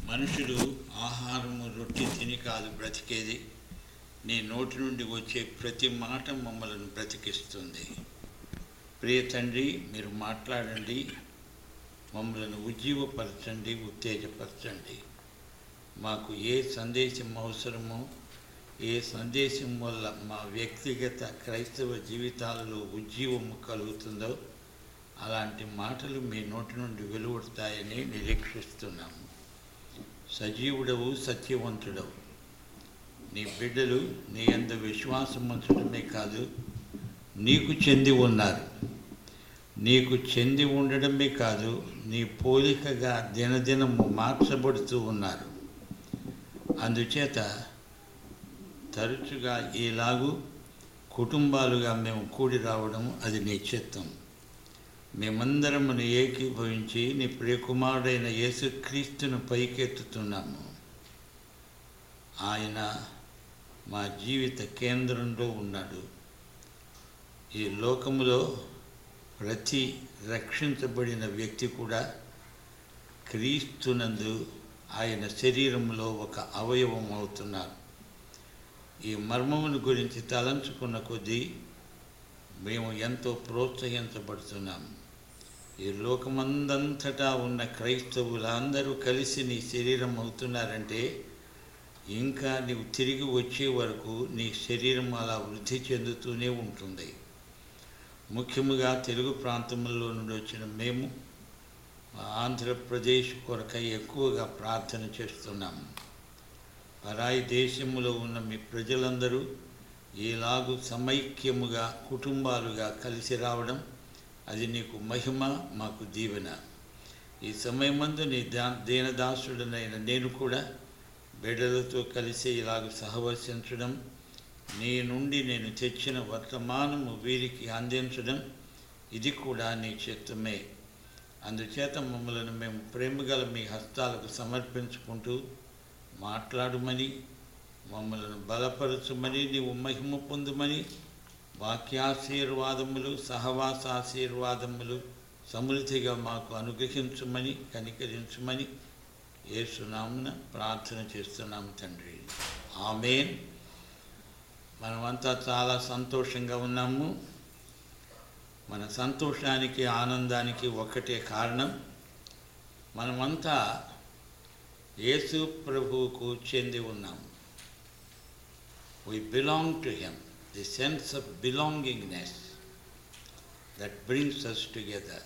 మనుషులు ఆహారము రొట్టి తిని కాదు బ్రతికేది నీ నోటి నుండి వచ్చే ప్రతి మాట మమ్మల్ని బ్రతికిస్తుంది ప్రియ తండ్రి మీరు మాట్లాడండి మమ్మల్ని ఉజ్జీవపరచండి ఉత్తేజపరచండి మాకు ఏ సందేశం అవసరమో ఏ సందేశం వల్ల మా వ్యక్తిగత క్రైస్తవ జీవితాలలో ఉజ్జీవము కలుగుతుందో అలాంటి మాటలు మీ నోటి నుండి వెలువడతాయని నిరీక్షిస్తున్నాము సజీవుడవు సత్యవంతుడవు నీ బిడ్డలు నీ అందు విశ్వాసం ఉంచడమే కాదు నీకు చెంది ఉన్నారు నీకు చెంది ఉండడమే కాదు నీ పోలికగా దినదినము మార్చబడుతూ ఉన్నారు అందుచేత తరచుగా ఈలాగు కుటుంబాలుగా మేము కూడి రావడం అది నీ చిత్తం మేమందరమును ఏకీభవించి నీ ప్రియకుమారుడైన యేసుక్రీస్తును పైకెత్తుతున్నాము ఆయన మా జీవిత కేంద్రంలో ఉన్నాడు ఈ లోకములో ప్రతి రక్షించబడిన వ్యక్తి కూడా క్రీస్తునందు ఆయన శరీరంలో ఒక అవయవం అవుతున్నారు ఈ మర్మమును గురించి తలంచుకున్న కొద్దీ మేము ఎంతో ప్రోత్సహించబడుతున్నాము ఈ లోకమందంతటా ఉన్న క్రైస్తవులందరూ కలిసి నీ శరీరం అవుతున్నారంటే ఇంకా నీవు తిరిగి వచ్చే వరకు నీ శరీరం అలా వృద్ధి చెందుతూనే ఉంటుంది ముఖ్యముగా తెలుగు ప్రాంతంలో నుండి వచ్చిన మేము ఆంధ్రప్రదేశ్ కొరకై ఎక్కువగా ప్రార్థన చేస్తున్నాము పరాయి దేశములో ఉన్న మీ ప్రజలందరూ ఈలాగు సమైక్యముగా కుటుంబాలుగా కలిసి రావడం అది నీకు మహిమ మాకు దీవెన ఈ సమయమందు నీ దా దీనదాసుడనైన నేను కూడా బిడ్డలతో కలిసి ఇలాగ సహవసించడం నీ నుండి నేను తెచ్చిన వర్తమానము వీరికి అందించడం ఇది కూడా నీ చిత్తమే అందుచేత మమ్మల్ని మేము ప్రేమగల మీ హస్తాలకు సమర్పించుకుంటూ మాట్లాడమని మమ్మల్ని బలపరచమని నీవు మహిమ పొందుమని వాక్యాశీర్వాదములు సహవాసాశీర్వాదములు సమృద్ధిగా మాకు అనుగ్రహించమని కనికరించమని ఏసునామున ప్రార్థన చేస్తున్నాం తండ్రి ఆమెన్ మనమంతా చాలా సంతోషంగా ఉన్నాము మన సంతోషానికి ఆనందానికి ఒక్కటే కారణం మనమంతా యేసు ప్రభువుకు చెంది ఉన్నాము we belong to him the sense of belongingness that brings us together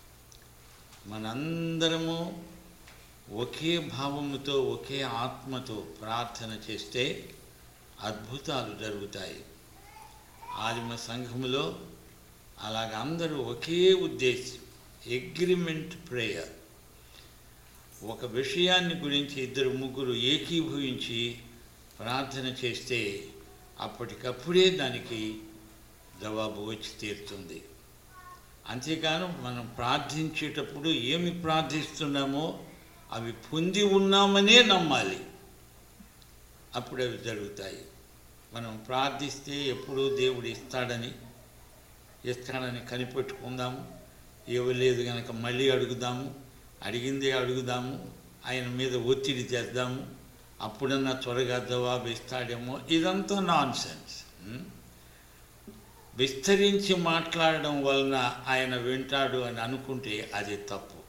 మనందరము ఒకే భావముతో ఒకే ఆత్మతో ప్రార్థన చేస్తే అద్భుతాలు జరుగుతాయి ఆదిమ సంఘములో అలాగ అందరూ ఒకే ఉద్దేశం అగ్రిమెంట్ ప్రేయర్ ఒక విషయాన్ని గురించి ఇద్దరు ముగ్గురు ఏకీభవించి ప్రార్థన చేస్తే అప్పటికప్పుడే దానికి జవాబు వచ్చి తీరుతుంది అంతేకాను మనం ప్రార్థించేటప్పుడు ఏమి ప్రార్థిస్తున్నామో అవి పొంది ఉన్నామనే నమ్మాలి అప్పుడు అవి జరుగుతాయి మనం ప్రార్థిస్తే ఎప్పుడూ దేవుడు ఇస్తాడని ఇస్తాడని కనిపెట్టుకుందాము ఇవ్వలేదు కనుక మళ్ళీ అడుగుదాము అడిగిందే అడుగుదాము ఆయన మీద ఒత్తిడి చేద్దాము అప్పుడన్నా త్వరగా జవాబు ఇస్తాడేమో ఇదంతా నాన్ సెన్స్ విస్తరించి మాట్లాడడం వలన ఆయన వింటాడు అని అనుకుంటే అది తప్పు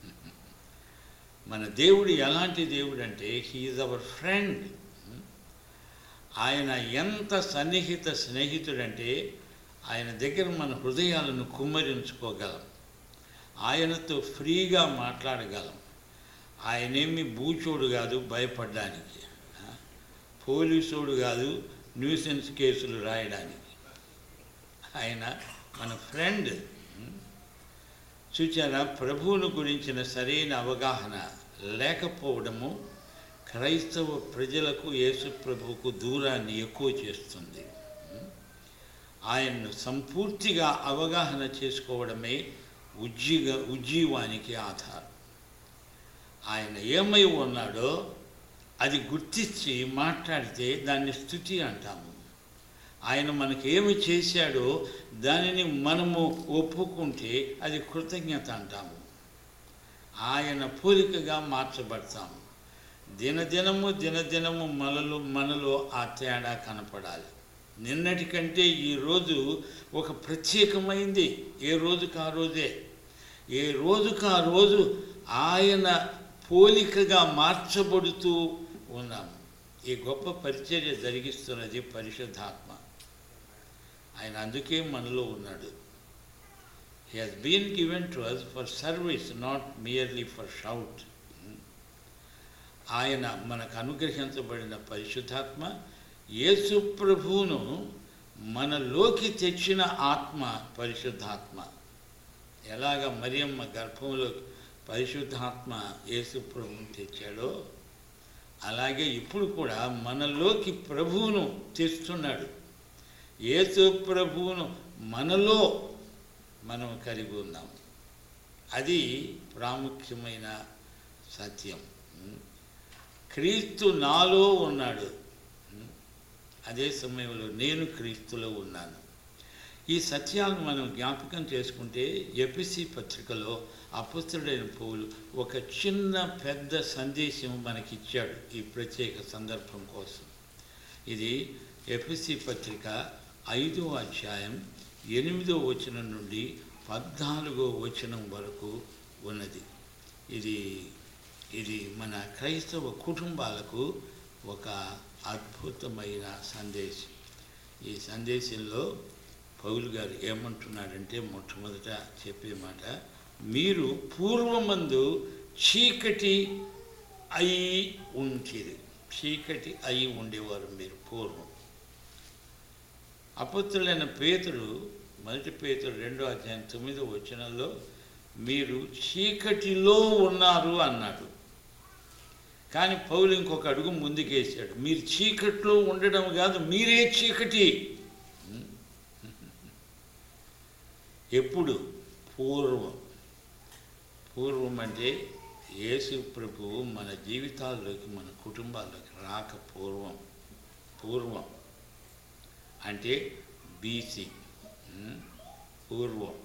మన దేవుడు ఎలాంటి దేవుడు అంటే హీఈస్ అవర్ ఫ్రెండ్ ఆయన ఎంత సన్నిహిత స్నేహితుడంటే ఆయన దగ్గర మన హృదయాలను కుమ్మరించుకోగలం ఆయనతో ఫ్రీగా మాట్లాడగలం ఆయనేమి బూచోడు కాదు భయపడడానికి పోలీసోడు కాదు న్యూసెన్స్ కేసులు రాయడానికి ఆయన మన ఫ్రెండ్ చూచారా ప్రభువును గురించిన సరైన అవగాహన లేకపోవడము క్రైస్తవ ప్రజలకు యేసు ప్రభువుకు దూరాన్ని ఎక్కువ చేస్తుంది ఆయన్ను సంపూర్తిగా అవగాహన చేసుకోవడమే ఉజ్జీగ ఉజ్జీవానికి ఆధారం ఆయన ఏమై ఉన్నాడో అది గుర్తించి మాట్లాడితే దాన్ని స్థుతి అంటాము ఆయన మనకి ఏమి చేశాడో దానిని మనము ఒప్పుకుంటే అది కృతజ్ఞత అంటాము ఆయన పోలికగా మార్చబడతాము దినదినము దినదినము మనలో మనలో ఆ తేడా కనపడాలి నిన్నటి కంటే ఈరోజు ఒక ప్రత్యేకమైంది ఏ రోజుకు ఆ రోజే ఏ రోజుకు ఆ రోజు ఆయన పోలికగా మార్చబడుతూ ఉన్నాము ఈ గొప్ప పరిచర్య జరిగిస్తున్నది పరిశుద్ధాత్మ ఆయన అందుకే మనలో ఉన్నాడు he has been given to us for service not merely for shout ఆయన మనకు అనుగ్రహించబడిన పరిశుద్ధాత్మ యేసు ప్రభువును మనలోకి తెచ్చిన ఆత్మ పరిశుద్ధాత్మ ఎలాగ మరియమ్మ గర్భంలో పరిశుద్ధాత్మ యేసు ప్రభువును తెచ్చాడో అలాగే ఇప్పుడు కూడా మనలోకి ప్రభువును తెస్తున్నాడు యేసు ప్రభువును మనలో మనం కలిగి ఉన్నాం అది ప్రాముఖ్యమైన సత్యం క్రీస్తు నాలో ఉన్నాడు అదే సమయంలో నేను క్రీస్తులో ఉన్నాను ఈ సత్యాలను మనం జ్ఞాపకం చేసుకుంటే ఎపిసి పత్రికలో అపుస్తుడైన పౌలు ఒక చిన్న పెద్ద సందేశం మనకిచ్చాడు ఈ ప్రత్యేక సందర్భం కోసం ఇది ఎపిసి పత్రిక ఐదో అధ్యాయం ఎనిమిదో వచనం నుండి పద్నాలుగో వచనం వరకు ఉన్నది ఇది ఇది మన క్రైస్తవ కుటుంబాలకు ఒక అద్భుతమైన సందేశం ఈ సందేశంలో పౌలు గారు ఏమంటున్నాడంటే మొట్టమొదట చెప్పే మాట మీరు పూర్వమందు చీకటి అయి ఉంచిది చీకటి అయి ఉండేవారు మీరు పూర్వం అపత్రులైన పేతుడు మొదటి పేతుడు రెండో అధ్యాయం తొమ్మిదో వచనంలో మీరు చీకటిలో ఉన్నారు అన్నాడు కానీ పౌలు ఇంకొక అడుగు ముందుకేసాడు మీరు చీకట్లో ఉండడం కాదు మీరే చీకటి ఎప్పుడు పూర్వం పూర్వం అంటే యేసు ప్రభువు మన జీవితాల్లోకి మన కుటుంబాల్లోకి రాక పూర్వం పూర్వం అంటే బీసీ పూర్వం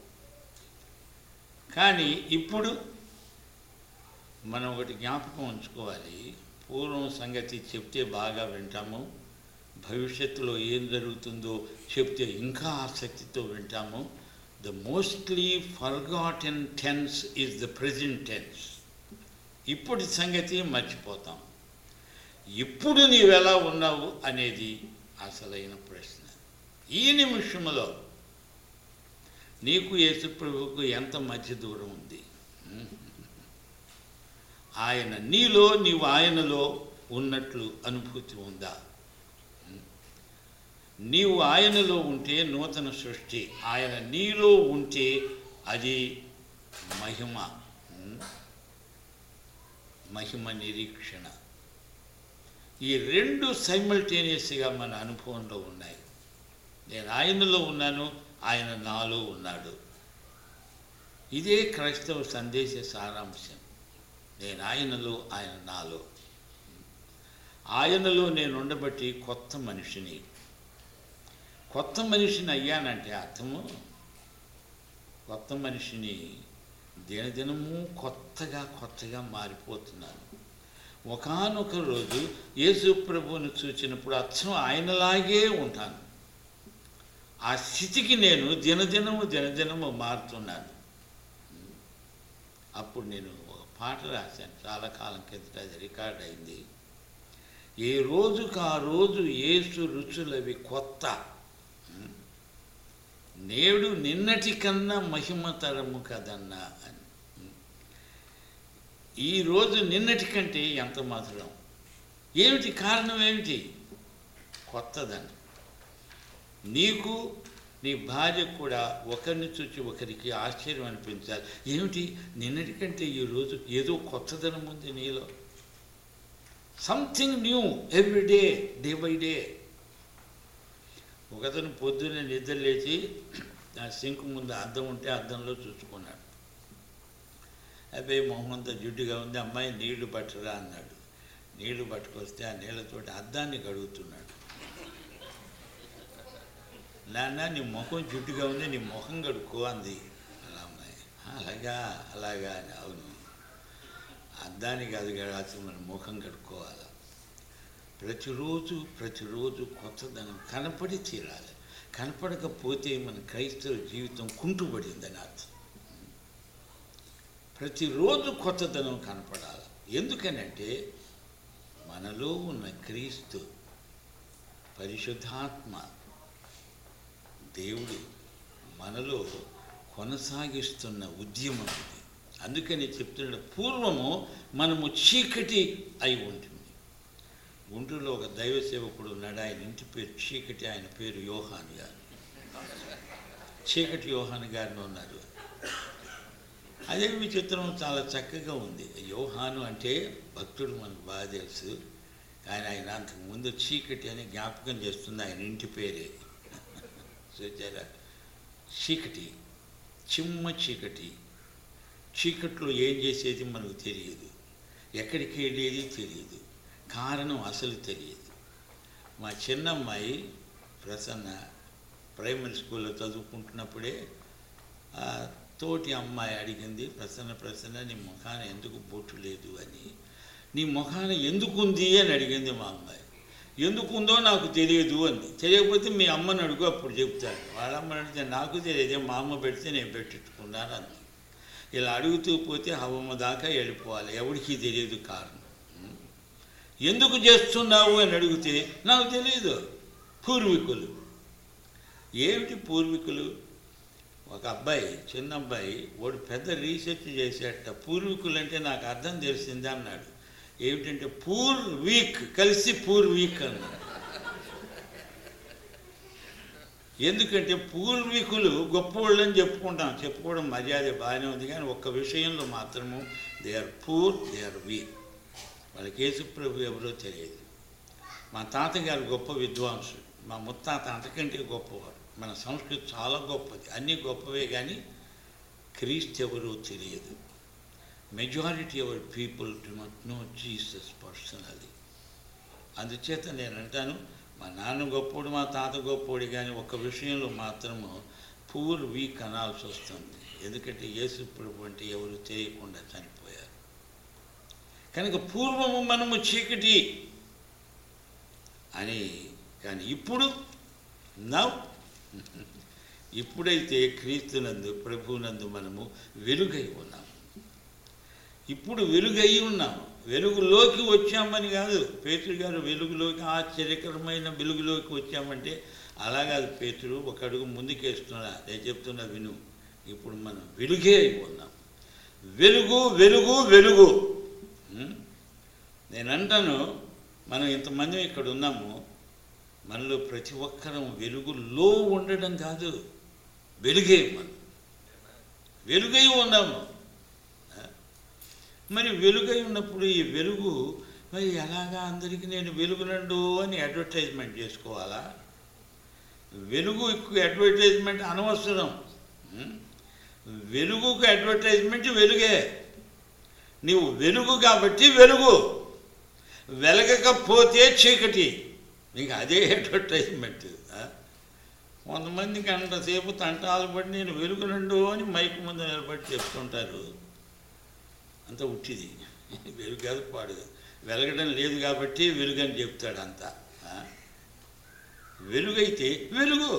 కానీ ఇప్పుడు మనం ఒకటి జ్ఞాపకం ఉంచుకోవాలి పూర్వం సంగతి చెప్తే బాగా వింటాము భవిష్యత్తులో ఏం జరుగుతుందో చెప్తే ఇంకా ఆసక్తితో వింటాము the mostly forgotten tense is the present tense ఇప్పటి సంగతి మర్చిపోతాం ఇప్పుడు నీవెలా ఉన్నావు అనేది అసలైన ప్రశ్న ఈ నిమిషంలో నీకు యేసుప్రభువుకు ఎంత మధ్య దూరం ఉంది ఆయన నీలో నీవు ఆయనలో ఉన్నట్లు అనుభూతి ఉందా నీవు ఆయనలో ఉంటే నూతన సృష్టి ఆయన నీలో ఉంటే అది మహిమ మహిమ నిరీక్షణ ఈ రెండు సైమల్టేనియస్గా మన అనుభవంలో ఉన్నాయి నేను ఆయనలో ఉన్నాను ఆయన నాలో ఉన్నాడు ఇదే క్రైస్తవ సందేశ సారాంశం నేను ఆయనలో ఆయన నాలో ఆయనలో నేను ఉండబట్టి కొత్త మనిషిని కొత్త మనిషిని అయ్యానంటే అర్థము కొత్త మనిషిని దినదినము కొత్తగా కొత్తగా మారిపోతున్నాను ఒకనొక రోజు యేసు ప్రభువుని చూచినప్పుడు అచ్చం ఆయనలాగే ఉంటాను ఆ స్థితికి నేను దినదినము దినదినము మారుతున్నాను అప్పుడు నేను ఒక పాట రాశాను చాలా కాలం కిందట అది రికార్డ్ అయింది ఏ రోజుకు ఆ రోజు ఏసు రుచులవి కొత్త నేడు నిన్నటి కన్నా మహిమతరము కదన్నా అని ఈరోజు నిన్నటి కంటే ఎంత మధురం ఏమిటి కారణం ఏమిటి కొత్తదని నీకు నీ భార్యకు కూడా ఒకరిని చూచి ఒకరికి ఆశ్చర్యం అనిపించాలి ఏమిటి నిన్నటి కంటే ఈరోజు ఏదో కొత్తదనం ఉంది నీలో something new every day day by day ఒకతను పొద్దున్నే నిద్ర లేచి ఆ సింక్ ముందు అద్దం ఉంటే అద్దంలో చూసుకున్నాడు అబ్బాయి మొహం అంతా జిడ్డుగా ఉంది అమ్మాయి నీళ్లు పట్టరా అన్నాడు నీళ్లు పట్టుకొస్తే ఆ నీళ్ళతోటి అద్దాన్ని కడుగుతున్నాడు నాన్న నీ ముఖం జిడ్డుగా ఉంది నీ ముఖం కడుక్కో అంది అలా అమ్మాయి అలాగా అలాగా అని అవును అద్దానికి అది రాసి మన ముఖం కడుక్కోవాలి ప్రతిరోజు ప్రతిరోజు కొత్తదనం కనపడి తీరాలి కనపడకపోతే మన క్రైస్తవ జీవితం కుంటుపడిందని అర్థం ప్రతిరోజు కొత్తదనం కనపడాలి ఎందుకనంటే మనలో ఉన్న క్రీస్తు పరిశుద్ధాత్మ దేవుడు మనలో కొనసాగిస్తున్న ఉద్యమం ఇది అందుకని చెప్తున్నాడు పూర్వము మనము చీకటి అయి ఉంటుంది గుంటూరులో ఒక దైవ సేవకుడు ఉన్నాడు ఆయన ఇంటి పేరు చీకటి ఆయన పేరు యోహాన్ గారు చీకటి యోహాన్ గారిని ఉన్నారు అదే విచిత్రం చాలా చక్కగా ఉంది యోహాను అంటే భక్తుడు మనకు బాగా తెలుసు కానీ ఆయన అంతకుముందు చీకటి అని జ్ఞాపకం చేస్తుంది ఆయన ఇంటి పేరే చూచారా చీకటి చిమ్మ చీకటి చీకట్లో ఏం చేసేది మనకు తెలియదు ఎక్కడికి వెళ్ళేది తెలియదు కారణం అసలు తెలియదు మా చిన్నమ్మాయి ప్రసన్న ప్రైమరీ స్కూల్లో చదువుకుంటున్నప్పుడే ఆ తోటి అమ్మాయి అడిగింది ప్రసన్న ప్రసన్న నీ ముఖాన ఎందుకు బొట్టు లేదు అని నీ ముఖాన ఎందుకుంది అని అడిగింది మా అమ్మాయి ఎందుకుందో నాకు తెలియదు అంది తెలియకపోతే మీ అమ్మని అడుగు అప్పుడు చెప్తాను వాళ్ళ అమ్మని అడిగితే నాకు తెలియదు మా అమ్మ పెడితే నేను పెట్టిట్టుకున్నాను అంది ఇలా అడుగుతూ పోతే హవమ్మ దాకా వెళ్ళిపోవాలి ఎవరికి తెలియదు కారణం ఉం? ఎందుకు చేస్తున్నావు అని అడిగితే నాకు తెలియదు పూర్వీకులు ఏమిటి పూర్వీకులు ఒక అబ్బాయి చిన్న అబ్బాయి వాడు పెద్ద రీసెర్చ్ చేసేట పూర్వీకులు అంటే నాకు అర్థం తెలిసింది అన్నాడు ఏమిటంటే పూర్ వీక్ కలిసి పూర్ వీక్ అన్నాడు ఎందుకంటే పూర్వీకులు గొప్పవాళ్ళని చెప్పుకుంటాం చెప్పుకోవడం మర్యాద బాగానే ఉంది కానీ ఒక్క విషయంలో మాత్రము they are poor they are weak వాళ్ళకి యేసుప్రభు ఎవరో తెలియదు మా తాతగారు గొప్ప విద్వాంసుడు మా ముత్తాత అంతకంటే గొప్పవాడు మన సంస్కృతి చాలా గొప్పది అన్నీ గొప్పవే కానీ క్రీస్తు ఎవరో తెలియదు majority our people do not know Jesus personally అందుచేత నేను అంటాను మా నాన్న గొప్పోడు మా తాత గొప్పోడు కానీ ఒక్క విషయంలో మాత్రము పూర్ వీక్ అనాల్సి వస్తుంది ఎందుకంటే యేసు ప్రభు అంటే ఎవరు తెలియకుండా చనిపోయారు కనుక పూర్వము మనము చీకటి అని కానీ ఇప్పుడు నవ్ ఇప్పుడైతే క్రీస్తునందు ప్రభునందు మనము వెలుగై ఉన్నాము ఇప్పుడు వెలుగై ఉన్నాము వెలుగులోకి వచ్చామని కాదు పేతురు గారు వెలుగులోకి ఆశ్చర్యకరమైన వెలుగులోకి వచ్చామంటే అలా కాదు పేతురు ఒక అడుగు ముందుకేస్తున్నా నేను చెప్తున్నా విను ఇప్పుడు మనం వెలుగే అయి ఉన్నాం వెలుగు వెలుగు వెలుగు ఉం? నేను అంటాను మనం ఇంతమంది ఇక్కడ ఉన్నాము మనలో ప్రతి ఒక్కరం వెలుగులో ఉండడం కాదు వెలుగే మనం వెలుగై ఉన్నాము ఆ? మరి వెలుగై ఉన్నప్పుడు ఈ వెలుగు మరి ఎలాగా అందరికీ నేను వెలుగునండు అని అడ్వర్టైజ్మెంట్ చేసుకోవాలా వెలుగు ఎక్కువ అడ్వర్టైజ్మెంట్ అనవసరం ఉం? వెలుగుకు అడ్వర్టైజ్మెంట్ వెలుగే నీవు వెలుగు కాబట్టి వెలుగు వెలగకపోతే చీకటి నీకు అదే అడ్వర్టైజ్మెంట్ ఆ? కొంతమందికి అంతసేపు తంటాలు పడి నేను వెలుగునండు అని మైకు ముందు నిలబడి చెప్తుంటారు అంత ఉట్టిది వెలుగు కాదు పాడు కాదు. వెలగడం లేదు కాబట్టి వెలుగు అని చెప్తాడు అంతా ఆ? వెలుగైతే వెలుగు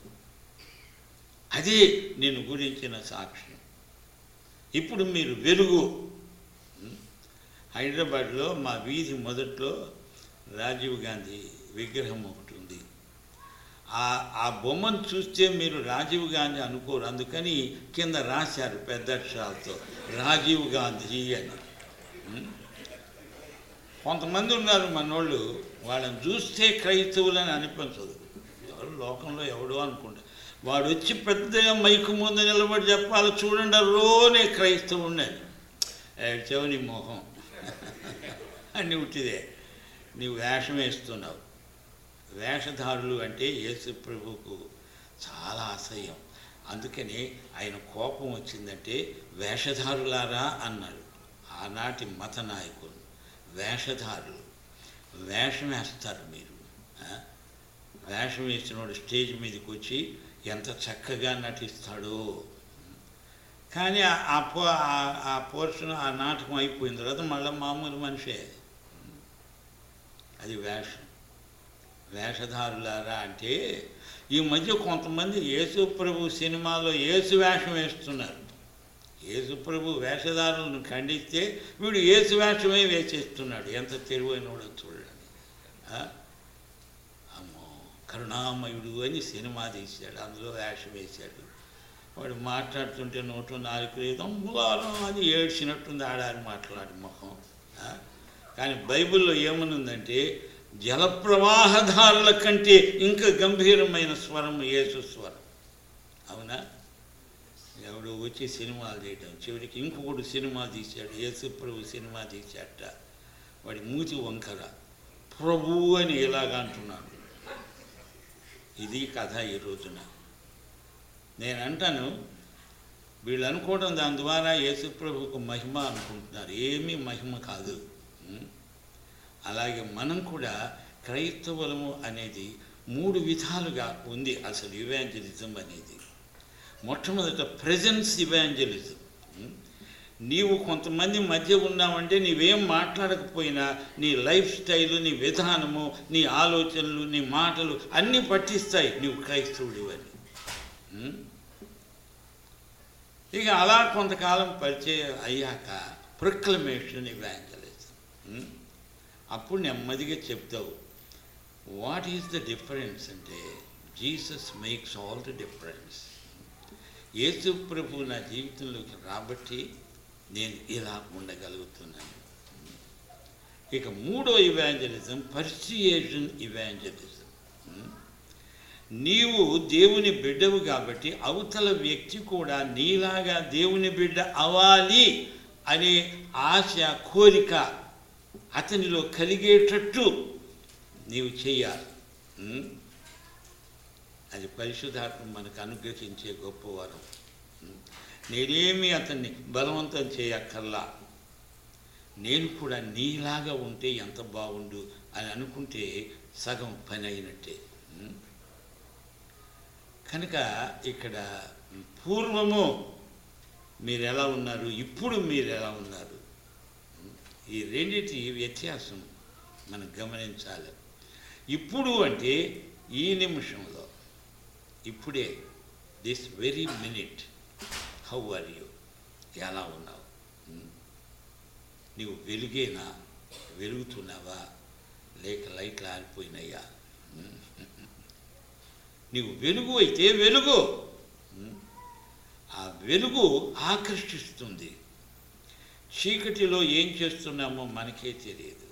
అది నేను గురించిన సాక్ష్యం ఇప్పుడు మీరు వెలుగు ఉం? హైదరాబాద్లో మా వీధి మొదట్లో రాజీవ్ గాంధీ విగ్రహం ఒకటి ఉంది ఆ ఆ బొమ్మను చూస్తే మీరు రాజీవ్ గాంధీ అనుకోరు అందుకని కింద రాశారు పెద్ద అక్షరాలతో రాజీవ్ గాంధీ అని ఉం? కొంతమంది ఉన్నారు మనోళ్ళు వాళ్ళని చూస్తే క్రైస్తవులని అనిపించదు ఎవరు లోకంలో ఎవడో అనుకుంటా వాడు వచ్చి పెద్ద మైకు ముందు నిలబడి చెప్పాలి చూడండి రోనే క్రైస్తవుని ఏడ్చావు నీ మొహం అన్ని ఉట్టిదే నీవు వేషం వేస్తున్నావు వేషధారులు అంటే యేసు ప్రభువుకు చాలా అసహ్యం అందుకని ఆయన కోపం వచ్చిందంటే వేషధారులారా అన్నాడు ఆనాటి మత నాయకులు వేషధారులు వేషం వేస్తారు మీరు ఆ? వేషం వేసినోడు స్టేజ్ మీదకి వచ్చి ఎంత చక్కగా నటిస్తాడో కానీ ఆ- ఆ పో ఆ- ఆ పోర్షన్ ఆ నాటకం అయిపోయిన తర్వాత మళ్ళీ మామూలు మనిషే అది వేషం వేషధారులారా అంటే ఈ మధ్య కొంతమంది యేసు ప్రభు సినిమాలో యేసు వేషం వేస్తున్నారు యేసు ప్రభు వేషధారులను ఖండిస్తే వీడు యేసు వేషమే వేసేస్తున్నాడు ఎంత తెలివైనవాడో చూడండి ఆ? అమ్మో కరుణామయుడు అని సినిమా తీశాడు అందులో వేషం వేశాడు వాడు మాట్లాడుతుంటే నోటు నాలుగు లేదు అమ్ములారం అని ఏడ్చినట్టుంది ఆడారి మాట్లాడి ముఖం ఆ? కానీ బైబిల్లో ఏమనుందంటే జలప్రవాహధారుల కంటే ఇంకా గంభీరమైన స్వరం యేసు స్వరం అవునా ఎవడు వచ్చి సినిమాలు చేయటం చివరికి ఇంకొకడు సినిమా తీశాడు యేసు ప్రభు సినిమా తీశాట వాడి మూతి వంకర ప్రభు అని ఇలాగ అంటున్నాడు ఇది కథ ఈ రోజున నేను అంటాను వీళ్ళు అనుకోవడం దాని ద్వారా యేసు ప్రభుకు మహిమ అనుకుంటున్నారు ఏమీ మహిమ కాదు ఉం? అలాగే మనం కూడా క్రైస్తవులము అనేది మూడు విధాలుగా ఉంది అసలు ఇవాంజలిజం అనేది మొట్టమొదట ప్రజెన్స్ ఇవాంజలిజం ఉం? నీవు కొంతమంది మధ్య ఉన్నావంటే నీవేం మాట్లాడకపోయినా నీ లైఫ్ స్టైలు నీ విధానము నీ ఆలోచనలు నీ మాటలు అన్నీ పట్టిస్తాయి నీవు క్రైస్తవుడు అని ఉం? ఇక అలా కొంతకాలం పరిచయం అయ్యాక ప్రొక్లమేషన్ ఇవాంజలిజం అప్పుడు నెమ్మదిగా చెప్తావు వాట్ ఈస్ ద డిఫరెన్స్ అంటే Jesus makes all the difference Yesu ప్రభు నా జీవితంలోకి రాబట్టి నేను ఇలా ఉండగలుగుతున్నాను ఇక మూడో ఇవాంజలిజం పర్సియేషన్ ఇవాంజలిజం నీవు దేవుని బిడ్డవు కాబట్టి అవతల వ్యక్తి కూడా నీలాగా దేవుని బిడ్డ అవ్వాలి అనే ఆశ కోరిక అతనిలో కలిగేటట్టు నీవు చేయాలి ఉం? అది పరిశుద్ధాత్మ మనకు అనుగ్రహించే గొప్ప వరం ఉం? నేనేమి అతన్ని బలవంతం చేయక్కర్లా నేను కూడా నీలాగా ఉంటే ఎంత బాగుండు అని అనుకుంటే సగం పని అయినట్టే ఉం? కనుక ఇక్కడ పూర్వము మీరు ఎలా ఉన్నారు ఇప్పుడు మీరు ఎలా ఉన్నారు ఈ రెండిటి వ్యత్యాసం మనం గమనించాలి ఇప్పుడు అంటే ఈ నిమిషంలో ఇప్పుడే this very minute how are you ఎలా ఉన్నావు ఉం? నీవు వెలుగేనా వెలుగుతున్నావా లేక లైట్లు ఆరిపోయినాయా ఉం? నీవు వెలుగు అయితే వెలుగు ఉం? ఆ వెలుగు ఆకర్షిస్తుంది చీకటిలో ఏం చేస్తున్నామో మనకే తెలియదు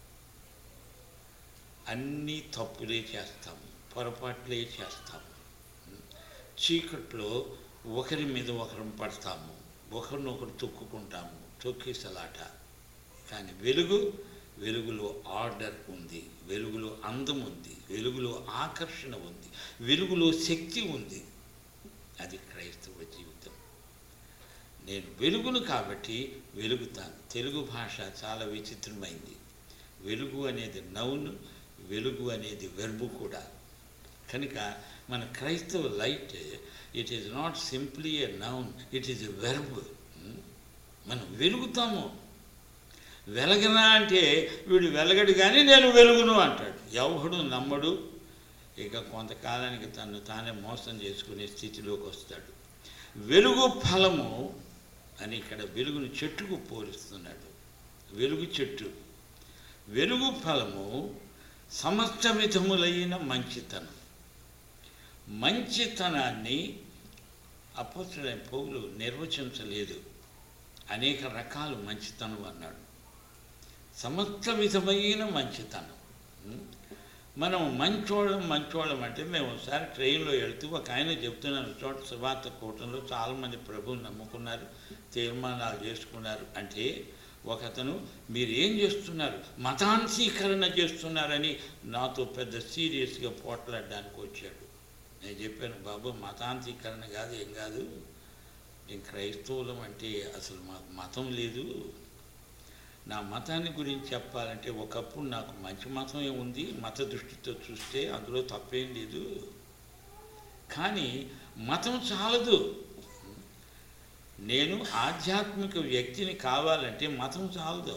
అన్నీ తప్పులే చేస్తాము పొరపాట్లే చేస్తాము చీకట్లో ఒకరి మీద ఒకరం పడతాము ఒకరినొకరు తొక్కుకుంటాము తొక్కేసలాట కానీ వెలుగు వెలుగులో ఆర్డర్ ఉంది వెలుగులో అందం ఉంది వెలుగులో ఆకర్షణ ఉంది వెలుగులో శక్తి ఉంది అది క్రైస్తవ జీవితం నేను వెలుగును కాబట్టి వెలుగుతాను తెలుగు భాష చాలా విచిత్రమైంది వెలుగు అనేది నౌన్ వెలుగు అనేది వెర్బు కూడా కనుక మన క్రైస్తవ light it is not simply a noun it is a verb మనం వెలుగుతాము వెలగనా అంటే వీడు వెలగడు కానీ నేను వెలుగును అంటాడు ఎవడు నమ్మడు ఇక కొంతకాలానికి తను తానే మోసం చేసుకునే స్థితిలోకి వస్తాడు వెలుగు ఫలము అని ఇక్కడ వెలుగును చెట్టుకు పోలుస్తున్నాడు వెలుగు చెట్టు వెలుగు ఫలము సమస్త విధములైన మంచితనం మంచితనాన్ని అపోతుడైన పౌలు నిర్వచించలేదు అనేక రకాలు మంచితనం అన్నాడు సమస్త విధమైన మంచితనం ఉం? మనం మంచోళం మంచోళం అంటే మేము ఒకసారి ట్రైన్లో వెళ్తూ ఒక ఆయన చెప్తున్నాను చోట సువార్త కూటంలో చాలామంది ప్రభువుని నమ్ముకున్నారు తీర్మానాలు చేసుకున్నారు అంటే ఒకతను మీరు ఏం చేస్తున్నారు మతాంశీకరణ చేస్తున్నారని నాతో పెద్ద సీరియస్గా పోట్లాడడానికి వచ్చాడు నేను చెప్పాను బాబు మతాంతీకరణ కాదు ఏం కాదు నేను క్రైస్తవులం అంటే అసలు మాకు మతం లేదు నా మతాన్ని గురించి చెప్పాలంటే ఒకప్పుడు నాకు మంచి మతం ఉంది మత దృష్టితో చూస్తే అందులో తప్పేం లేదు కానీ మతం చాలదు నేను ఆధ్యాత్మిక వ్యక్తిని కావాలంటే మతం చాలదు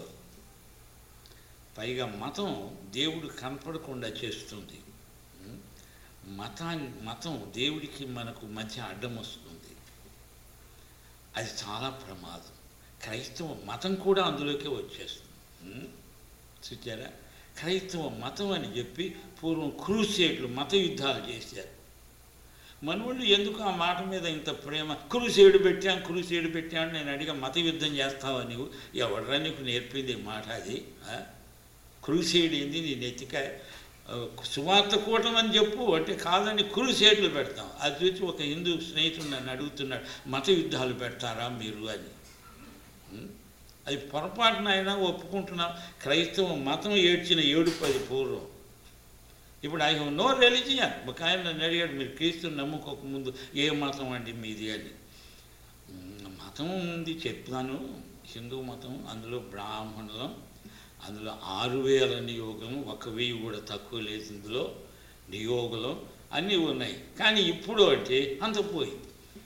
పైగా మతం దేవుడు కనపడకుండా చేస్తుంది ఉం? మతాన్ని మతం దేవుడికి మనకు మధ్య అడ్డం వస్తుంది అది చాలా ప్రమాదం క్రైస్తవ మతం కూడా అందులోకే వచ్చేస్తుంది ఉం? చూచారా క్రైస్తవ మతం అని చెప్పి పూర్వం క్రూసేట్లు మత యుద్ధాలు చేశారు మన వాళ్ళు ఎందుకు ఆ మాట మీద ఇంత ప్రేమ క్రూసేడు పెట్టాం క్రూసేడు పెట్టాం నేను అడిగా మత యుద్ధం చేస్తావా నీవు ఎవడరా నీకు నేర్పింది ఈ మాట అది ఆ? క్రూసేడ్ ఏంది నీ నెత్తిక ఆ, సువార్త కూటం అని చెప్పు అంటే కాదని క్రూసేడ్లు పెడతాం అది చూసి ఒక హిందూ స్నేహితుడు నన్ను అడుగుతున్నాడు మత యుద్ధాలు పెడతారా మీరు అని ఉం? అది పొరపాటున అయినా ఒప్పుకుంటున్నాం క్రైస్తవ మతం ఏడ్చిన ఏడు పది పూర్వం ఇప్పుడు ఐ హవ్ నో రిలీజియన్ ఒక ఆయన నన్ను అడిగాడు మీరు క్రీస్తుని నమ్ముకోక ముందు ఏ మతం అండి మీది అని ఉమ్, మతం ఉంది చెప్తాను హిందూ మతం అందులో బ్రాహ్మణులం అందులో ఆరు వేల నియోగం ఒక వెయ్యి కూడా తక్కువ లేదు ఇందులో నియోగులం అన్నీ ఉన్నాయి కానీ ఇప్పుడు అంటే అంత పోయింది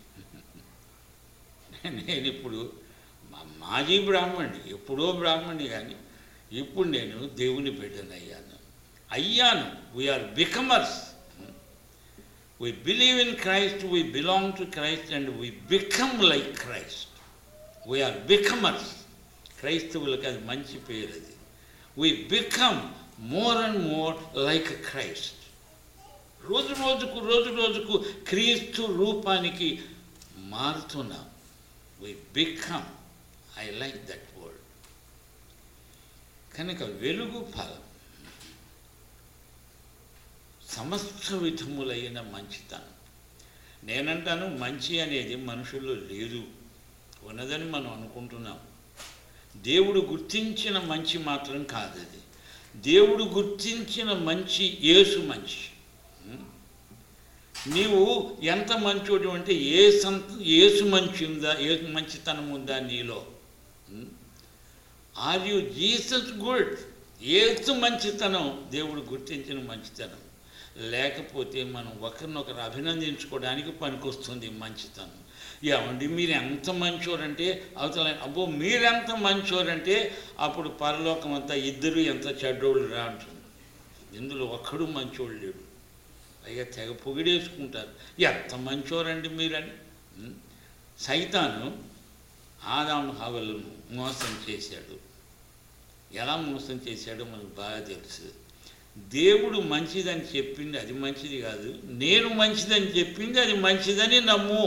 నేను ఇప్పుడు మా- మాజీ బ్రాహ్మణి ఎప్పుడో బ్రాహ్మణి కానీ ఇప్పుడు నేను దేవుని బిడ్డను అయ్యాను అయ్యాను we are becomers we believe in Christ we belong to Christ and we become like Christ we are becomers క్రైస్తవులకు అది మంచి పేరు అది we become more and more like Christ రోజు రోజుకు రోజు రోజుకు క్రీస్తు రూపానికి మారుతున్నాం we become I like that word కనుక వెలుగు ఫలం సమస్త విధములైన మంచితనం నేనంటాను మంచి అనేది మనుషుల్లో లేదు ఉన్నదని మనం అనుకుంటున్నాం దేవుడు గుర్తించిన మంచి మాత్రం కాదు అది దేవుడు గుర్తించిన మంచి యేసు మంచి ఉం? నీవు ఎంత మంచోడు అంటే ఏ సంత ఏసు మంచి ఉందా ఏ మంచితనం ఉందా నీలో are you Jesus good Yesu మంచితనం దేవుడు గుర్తించిన మంచితనం లేకపోతే మనం ఒకరినొకరు అభినందించుకోవడానికి పనికొస్తుంది మంచితనం ఏమండి మీరు ఎంత మంచోరంటే అవతల అబ్బో మీరెంత మంచోరంటే అప్పుడు పరలోకం అంతా ఇద్దరు ఎంత చెడ్డోళ్ళు రా అంటుంది ఇందులో ఒక్కడు మంచోడు లేడు పైగా తెగ పొగిడేసుకుంటారు ఎంత మంచోరండి మీరని ఉం? సైతాను ఆదాము హవలను మోసం చేశాడు ఎలా మోసం చేశాడో మనకు బాగా తెలుసు దేవుడు మంచిదని చెప్పింది అది మంచిది కాదు నేను మంచిదని చెప్పింది అది మంచిదని నమ్ము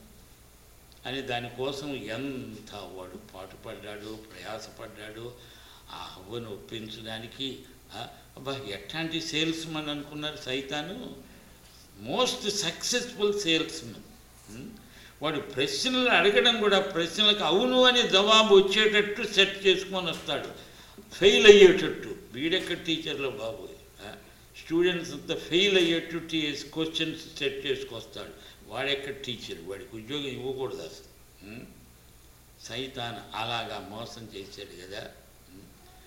అని దానికోసం ఎంత వాడు పాటుపడ్డాడు ప్రయాసపడ్డాడు ఆ హవ్వను ఒప్పించడానికి ఆ, అబ్బా ఎట్లాంటి సేల్స్ మన్ అనుకున్నారు సైతాను మోస్ట్ సక్సెస్ఫుల్ సేల్స్మన్ వాడు ప్రశ్నలు అడగడం కూడా ప్రశ్నలకు అవును అని జవాబు వచ్చేటట్టు సెట్ చేసుకొని వస్తాడు ఫెయిల్ అయ్యేటట్టు వీడెక్కడ టీచర్లో బాబు స్టూడెంట్స్ అంతా ఫెయిల్ అయ్యేట్టు టీ క్వశ్చన్స్ సెట్ చేసుకొస్తాడు వాడెక్కడ టీచర్ వాడికి ఉద్యోగం ఇవ్వకూడదు అసలు ఉం? సైతాన్ అలాగా మోసం చేశాడు కదా ఉం?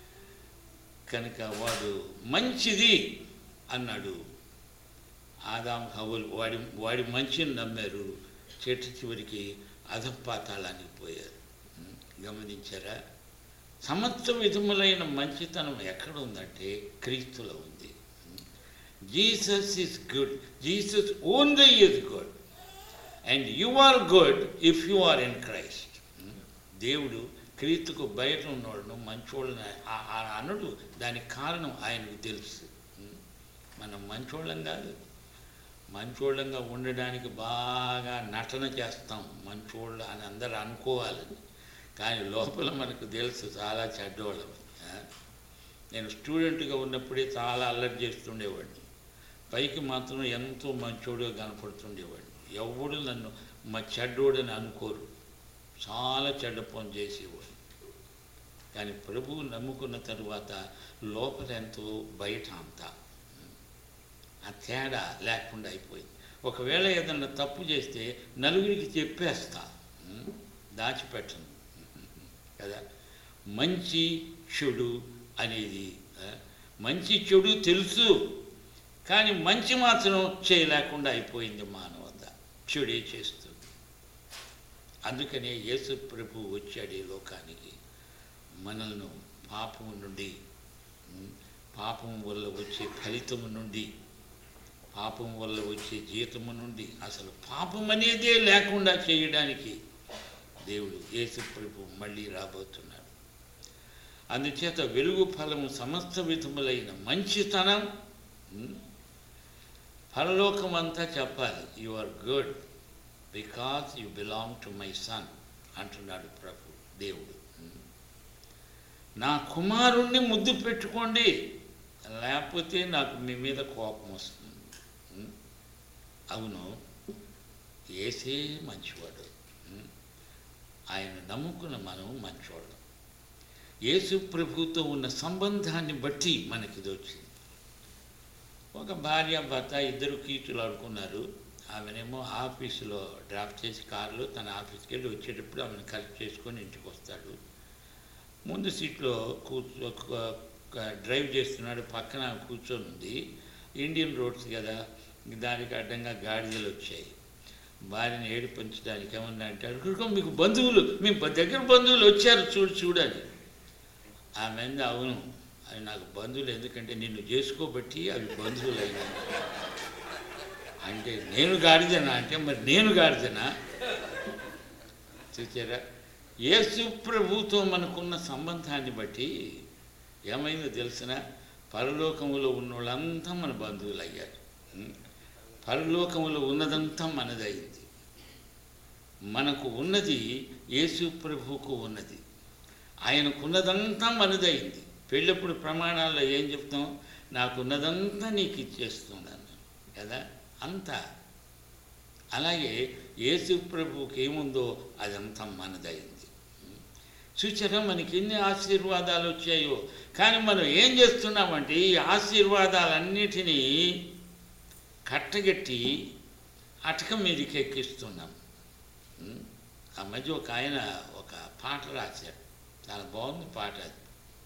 కనుక వాడు మంచిది అన్నాడు ఆదాం హవులు వాడి వాడి మంచిని నమ్మారు చెట్టు చివరికి అధపాతాళానికి పోయారు ఉం? గమనించారా సమస్త విధములైన మంచితనం ఎక్కడ ఉందంటే క్రీస్తులో ఉంది Jesus is good Jesus only is good and you are good if you are in Christ దేవుడు క్రీస్తుకు బయట ఉన్నవాడును మంచోళ్ళని ఆ- ఆ అనడు దానికి కారణం ఆయనకు తెలుసు ఉం? మనం మంచోళ్ళం కాదు మంచోళ్ళంగా ఉండడానికి బాగా నటన చేస్తాం మంచోళ్ళు అని అందరూ అనుకోవాలని కానీ లోపల మనకు తెలుసు చాలా చెడ్డోళ్ళం ఆ? నేను స్టూడెంట్గా ఉన్నప్పుడే చాలా అల్లరి చేస్తుండేవాడిని పైకి మాత్రం ఎంతో మంచోడుగా కనపడుతుండేవాడిని ఎవడు నన్ను మా చెడ్డోడని అనుకోరు చాలా చెడ్డ పని చేసేవాడు కానీ ప్రభువు నమ్ముకున్న తరువాత లోపల ఎంతో బయట అంతా ఆ తేడా లేకుండా అయిపోయింది ఒకవేళ ఏదన్నా తప్పు చేస్తే నలుగురికి చెప్పేస్తా ఉం? దాచిపెట్టను కదా మంచి చెడు అనేది ఆ, మంచి చెడు తెలుసు కానీ మంచి మాత్రం చేయలేకుండా అయిపోయింది మానవత చెడే చేస్తుంది అందుకనే యేసు ప్రభు వచ్చాడు ఈ లోకానికి మనల్ని పాపము నుండి ఉమ్, పాపం వల్ల వచ్చే ఫలితము నుండి పాపం వల్ల వచ్చే జీతము నుండి అసలు పాపం అనేదే లేకుండా చేయడానికి దేవుడు యేసు ప్రభు మళ్ళీ రాబోతున్నాడు అందుచేత వెలుగు ఫలము సమస్త విధములైన మంచితనం ఉమ్, పరలోకం అంతా చెప్పాలి you are good because you belong to my son అంటున్నాడు ప్రభు దేవుడు ఉమ్. నా కుమారుణ్ణి ముద్దు పెట్టుకోండి లేకపోతే నాకు మీ మీద కోపం వస్తుంది ఉమ్. అవును ఏసే మంచివాడు ఉమ్. ఆయన నమ్ముకున్న మనం మంచివాడు యేసు ప్రభుతో ఉన్న సంబంధాన్ని బట్టి మనకి ఇది వచ్చింది ఒక భార్య భర్త ఇద్దరు కీచులు ఆడుకున్నారు ఆమెనేమో ఆఫీసులో డ్రాప్ చేసి కారులో తన ఆఫీస్కి వెళ్ళి వచ్చేటప్పుడు ఆమెను కలెక్ట్ చేసుకొని ఇంటికి వస్తాడు ముందు సీట్లో కూర్చో క- క- డ్రైవ్ చేస్తున్నాడు పక్కన ఆమె కూర్చొని ఉంది ఇండియన్ రోడ్స్ కదా దానికి అడ్డంగా గాడిదలు వచ్చాయి భార్యని ఏడిపించడానికి ఏమన్నా అంటే అడుగుకో మీకు బంధువులు మీ బ- దగ్గర బంధువులు వచ్చారు చూడు చూడని ఆమె అంది, అవును అవి నాకు బంధువులు ఎందుకంటే నిన్ను చేసుకోబట్టి అవి బంధువులు అయినాయి అంటే నేను గాడిదనా అంటే మరి నేను గాడిదనా చూచారా యేసు ప్రభుతో మనకున్న సంబంధాన్ని బట్టి ఏమైందో తెలిసిన పరలోకములో ఉన్న వాళ్ళంతా మన బంధువులు అయ్యారు ఉం? పరలోకములో ఉన్నదంతా మనదైంది మనకు ఉన్నది యేసు ప్రభువుకు ఉన్నది ఆయనకున్నదంతా మనదైంది పెళ్ళప్పుడు ప్రమాణాల్లో ఏం చెప్తాం నాకున్నదంతా నీకు ఇచ్చేస్తున్నాను కదా అంతా అలాగే యేసు ప్రభువుకి ఏముందో అదంతా మనదైంది చూచారా మనకి ఎన్ని ఆశీర్వాదాలు వచ్చాయో కానీ మనం ఏం చేస్తున్నామంటే ఈ ఆశీర్వాదాలన్నిటినీ కట్టగట్టి అటక మీదకి ఎక్కిస్తున్నాం ఉం? ఆ మధ్య ఒక ఆయన ఒక పాట రాశాడు చాలా బాగుంది పాట అది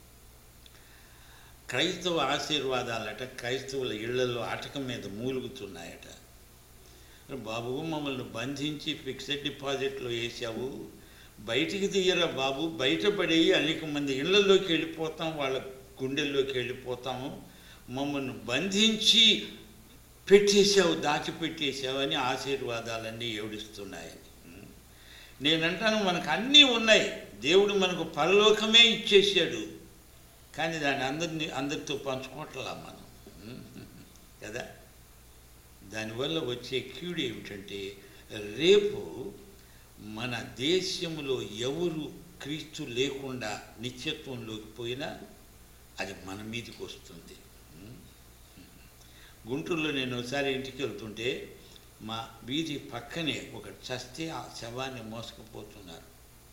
క్రైస్తవ ఆశీర్వాదాలట క్రైస్తవుల ఇళ్లలో అటక మీద మూలుగుతున్నాయట "అరే బాబు మమ్మల్ని బంధించి ఫిక్స్డ్ డిపాజిట్లో వేసావు బయటికి తీయరా బాబు బయటపడి అనేక మంది ఇళ్లలోకి వెళ్ళిపోతాం వాళ్ళ గుండెల్లోకి వెళ్ళిపోతాము మమ్మల్ని బంధించి పెట్టేశావు దాచిపెట్టేశావు అని ఆశీర్వాదాలన్నీ ఏడుస్తున్నాయని ఉం. నేనంటాను మనకు అన్నీ ఉన్నాయి దేవుడు మనకు పరలోకమే ఇచ్చేసాడు కానీ దాన్ని అందరిని అందరితో పంచుకోవట్లా మనం ఉం. కదా దానివల్ల వచ్చే కీడు ఏమిటంటే రేపు మన దేశంలో ఎవరు క్రీస్తు లేకుండా నిత్యత్వంలోకి పోయినా అది మన మీదకి వస్తుంది ఉం. గుంటూరులో నేను ఒకసారి ఇంటికి వెళ్తుంటే మా వీధి పక్కనే ఒక చస్తే ఆ శవాన్ని మోసుకుపోతున్నారు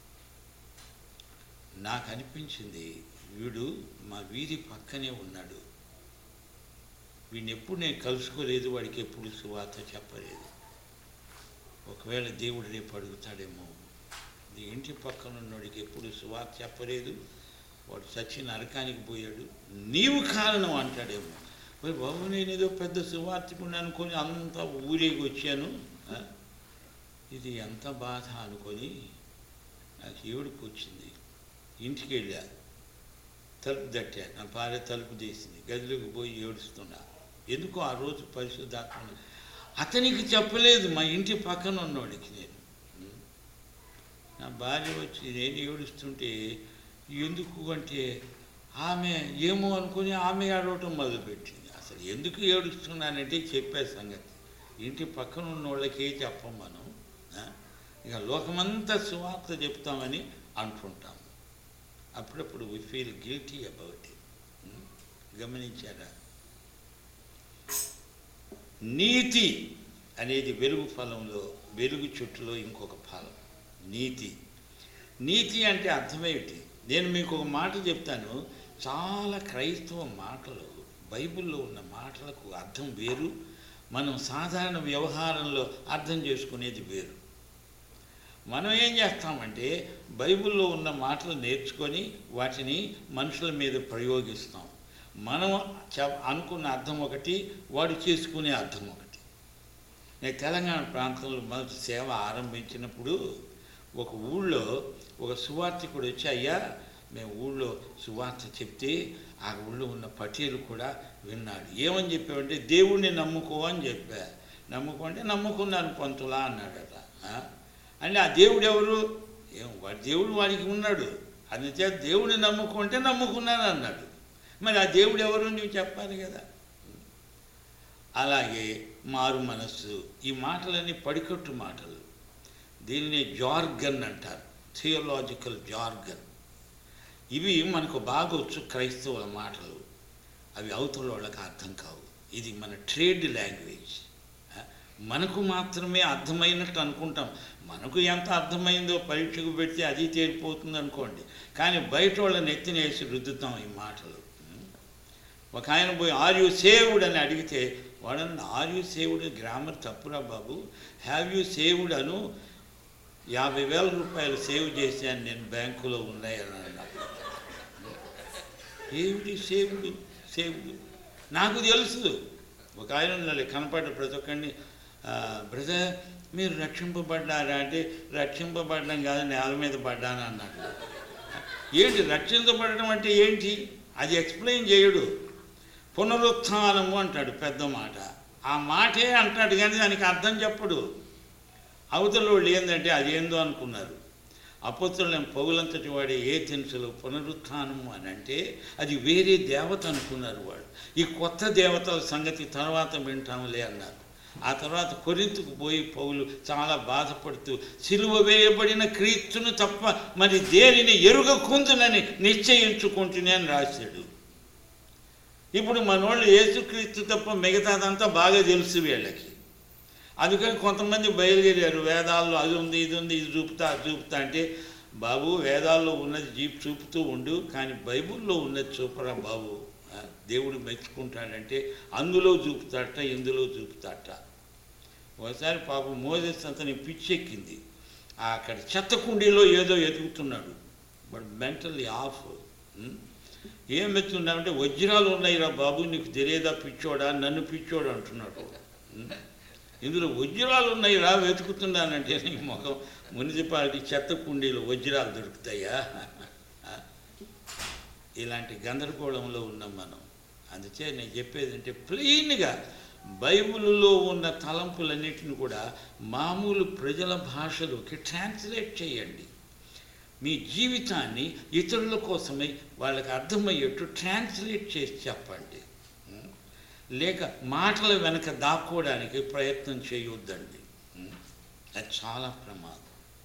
నాకు అనిపించింది వీడు మా వీధి పక్కనే ఉన్నాడు వీడిని ఎప్పుడు నేను కలుసుకోలేదు వాడికి ఎప్పుడు సువార్త చెప్పలేదు ఒకవేళ దేవుడు రేపు అడుగుతాడేమో నీ ఇంటి పక్కన ఉన్నవాడికి ఎప్పుడు సువార్త చెప్పలేదు వాడు చచ్చి నరకానికి పోయాడు నీవు కారణం అంటాడేమో మరి బాబు నేను ఏదో పెద్ద సువార్తికుని అనుకొని అంతా ఊరేగి వచ్చాను ఆ? ఇది ఎంత బాధ అనుకొని నాకు ఏడుపు వచ్చింది ఇంటికి వెళ్ళా తలుపు తట్టా నా భార్య తలుపు తీసింది గదిలోకి పోయి ఏడుస్తున్నా ఎందుకో ఆ రోజు పరిశుద్ధాత్మ అతనికి చెప్పలేదు మా ఇంటి పక్కన ఉన్నవాడికి నేను ఉం. నా భార్య వచ్చి నేను ఏడుస్తుంటే ఎందుకు అంటే ఆమె ఏమో అనుకుని ఆమె ఏడవటం మొదలుపెట్టింది అసలు ఎందుకు ఏడుస్తున్నానంటే చెప్పే సంగతి ఇంటి పక్కన ఉన్న వాళ్ళకే చెప్పం మనం ఆ? ఇక లోకమంతా సువార్త చెప్తామని అంటుంటాం అప్పుడప్పుడు we feel guilty about it గమనించారా నీతి అనేది వెలుగు ఫలంలో వెలుగు చుట్టులో ఇంకొక ఫలం నీతి నీతి అంటే అర్థమేమిటి నేను మీకు ఒక మాట చెప్తాను చాలా క్రైస్తవ మాటలు బైబిల్లో ఉన్న మాటలకు అర్థం వేరు మనం సాధారణ వ్యవహారంలో అర్థం చేసుకునేది వేరు మనం ఏం చేస్తామంటే బైబిల్లో ఉన్న మాటలు నేర్చుకొని వాటిని మనుషుల మీద ప్రయోగిస్తాం మనం చె- అనుకున్న అర్థం ఒకటి వాడు చేసుకునే అర్థం ఒకటి నేను తెలంగాణ ప్రాంతంలో మొదటి సేవ ఆరంభించినప్పుడు ఒక ఊళ్ళో ఒక సువార్థికుడు వచ్చి అయ్యా మేము ఊళ్ళో సువార్త చెప్తే ఆ ఊళ్ళో ఉన్న పటేలు కూడా విన్నాడు ఏమని చెప్పావంటే దేవుణ్ణి నమ్ముకో అని చెప్పా నమ్ముకో అంటే నమ్ముకున్నాను పంతులా అన్నాడట ఆ? అంటే ఆ దేవుడు ఎవరు ఏం వాడి దేవుడు వాడికి ఉన్నాడు అందుచేత దేవుడిని నమ్ముకుంటే నమ్ముకున్నాను అన్నాడు మరి ఆ దేవుడు ఎవరు నువ్వు చెప్పాలి కదా అలాగే మారు మనస్సు ఈ మాటలన్నీ పడికట్టు మాటలు దీనిని జార్గన్ అంటారు థియోలాజికల్ జార్గన్ ఇవి మనకు బాగా వచ్చు క్రైస్తవుల మాటలు అవి అవతల వాళ్ళకి అర్థం కావు ఇది మన ట్రేడ్ లాంగ్వేజ్ ఆ, మనకు మాత్రమే అర్థమైనట్టు అనుకుంటాం మనకు ఎంత అర్థమైందో పరీక్షకు పెడితే అది తేలిపోతుంది అనుకోండి కానీ బయట వాళ్ళని ఎత్తినేసి రుద్దుతాం ఈ మాటలు ఒక ఆయన పోయి ఆర్ యూ సేవ్డ్ అని అడిగితే వాడన్న ఆర్ యూ సేవ్డ్ గ్రామర్ తప్పురా బాబు హ్యావ్ యూ సేవ్డ్ అను యాభై వేల రూపాయలు సేవ్ చేశాను నేను బ్యాంకులో ఉన్నాయని అన్నా ఏమిటి సేవ్డ్ సేవ్డ్ నాకు తెలుసు ఒక ఆయన ఉన్నాడు కనపడ్డ ప్రతి ఒక్కరిని బ్రదర్ మీరు రక్షింపబడ్డారా అంటే రక్షింపబడడం కాదు నేల మీద పడ్డాను అన్నాడు ఏంటి రక్షించబడడం అంటే ఏంటి అది ఎక్స్ప్లెయిన్ చేయడు పునరుత్థానము అంటాడు పెద్ద మాట ఆ మాటే అంటాడు కానీ దానికి అర్థం చెప్పడు అవతల వాళ్ళు ఏంటంటే అదేందో అనుకున్నారు అపోతులను పౌలంతటి వాడే ఏ తెలుసులో పునరుత్థానము అని అంటే అది వేరే దేవత అనుకున్నారు వాడు ఈ కొత్త దేవతల సంగతి తర్వాత వింటాములే అన్నారు ఆ తర్వాత కొరింతకు పోయి పౌలు చాలా బాధపడుతూ సిలువ వేయబడిన క్రీస్తును తప్ప మరి దేనిని ఎరుగకుందునని నిశ్చయించుకుంటునే అని రాశాడు ఇప్పుడు మనోళ్ళు యేసుక్రీస్తు తప్ప మిగతాదంతా బాగా తెలుసు వీళ్ళకి అందుకని కొంతమంది బయలుదేరారు వేదాల్లో అది ఉంది ఇది ఉంది ఇది చూపుతా అది చూపుతా అంటే బాబు వేదాల్లో ఉన్నది జీప్ చూపుతూ ఉండు కానీ బైబిల్లో ఉన్నది చూపరా బాబు ఆ, దేవుడు మెచ్చుకుంటాడంటే అందులో చూపుతాట ఇందులో చూపుతాట ఒకసారి పాపం మోజెస్ అతని పిచ్చెక్కింది ఆ అక్కడ చెత్త కుండీలో ఏదో ఎదుగుతున్నాడు బట్ మెంటల్లీ ఆఫ్ ఉం? ఏం మెచ్చుకున్నామంటే వజ్రాలు ఉన్నాయిరా బాబు నీకు తెలియదా పిచ్చోడా నన్ను పిచ్చోడు అంటున్నాడు ఉం? ఇందులో వజ్రాలు ఉన్నాయి రా వెతుకుతున్నానంటే నీ ముఖం మున్సిపాలిటీ చెత్త కుండీలో వజ్రాలు దొరుకుతాయా ఇలాంటి గందరగోళంలో ఉన్నాం మనం అందుచే నేను చెప్పేది అంటే ప్లెయిన్గా బైబిల్లో ఉన్న తలంపులన్నిటిని కూడా మామూలు ప్రజల భాషలోకి ట్రాన్స్లేట్ చేయండి మీ జీవితాన్ని ఇతరుల కోసమై వాళ్ళకి అర్థమయ్యేట్టు ట్రాన్స్లేట్ చేసి చెప్పండి ఉం? లేక మాటల వెనక దాక్కోవడానికి ప్రయత్నం చేయొద్దండి ఉం? అది చాలా ప్రమాదం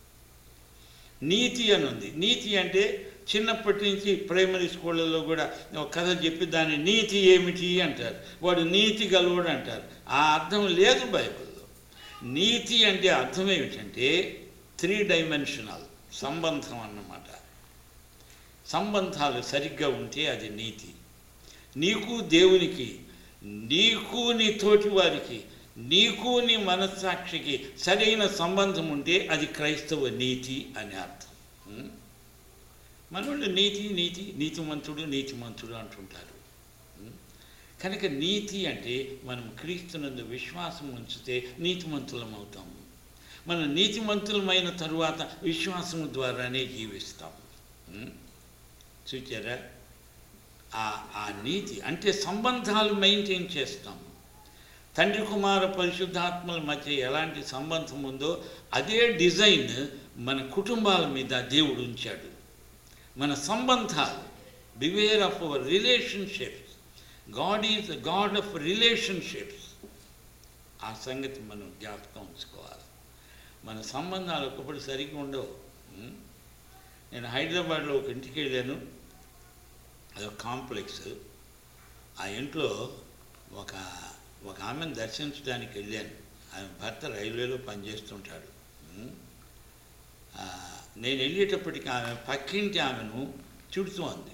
నీతి అని ఉంది నీతి అంటే చిన్నప్పటి నుంచి ప్రైమరీ స్కూళ్ళలో కూడా ఒక కథ చెప్పి దాని నీతి ఏమిటి అంటారు వాడు నీతి గలవాడు అంటారు ఆ అర్థం లేదు బైబిల్లో నీతి అంటే అర్థం ఏమిటంటే త్రీ డైమెన్షనల్ సంబంధం అన్నమాట సంబంధాలు సరిగ్గా ఉంటే అది నీతి నీకు దేవునికి నీకు నీ తోటి వారికి నీకు నీ మనస్సాక్షికి సరైన సంబంధం ఉంటే అది క్రైస్తవ నీతి అని అర్థం ఉం? మనోళ్ళు నీతి నీతి నీతిమంతుడు నీతిమంతుడు అంటుంటారు ఉం? కనుక నీతి అంటే మనం క్రీస్తునందు విశ్వాసం ఉంచితే నీతిమంతులం అవుతాము మనం నీతిమంతులమైన తరువాత విశ్వాసం ద్వారానే జీవిస్తాము ఉం? చూచారా ఆ ఆ నీతి అంటే సంబంధాలు మెయింటైన్ చేస్తాము తండ్రి కుమార పరిశుద్ధాత్మల మధ్య ఎలాంటి సంబంధం ఉందో అదే డిజైన్ మన కుటుంబాల మీద దేవుడు ఉంచాడు మన సంబంధాలు beware of our relationships God is the God of relationships ఆ సంగతి మనం జ్ఞాపకం ఉంచుకోవాలి మన సంబంధాలు ఒకప్పుడు సరిగ్గా ఉండవు ఉం? నేను హైదరాబాద్లో ఒక ఇంటికి వెళ్ళాను అదొక కాంప్లెక్స్ ఆ ఇంట్లో ఒక ఒక ఆమెను దర్శించడానికి వెళ్ళాను ఆమె భర్త రైల్వేలో పనిచేస్తుంటాడు ఉం? ఆ, నేను వెళ్ళేటప్పటికి ఆమె పక్కింటి ఆమెను చుడుతోంది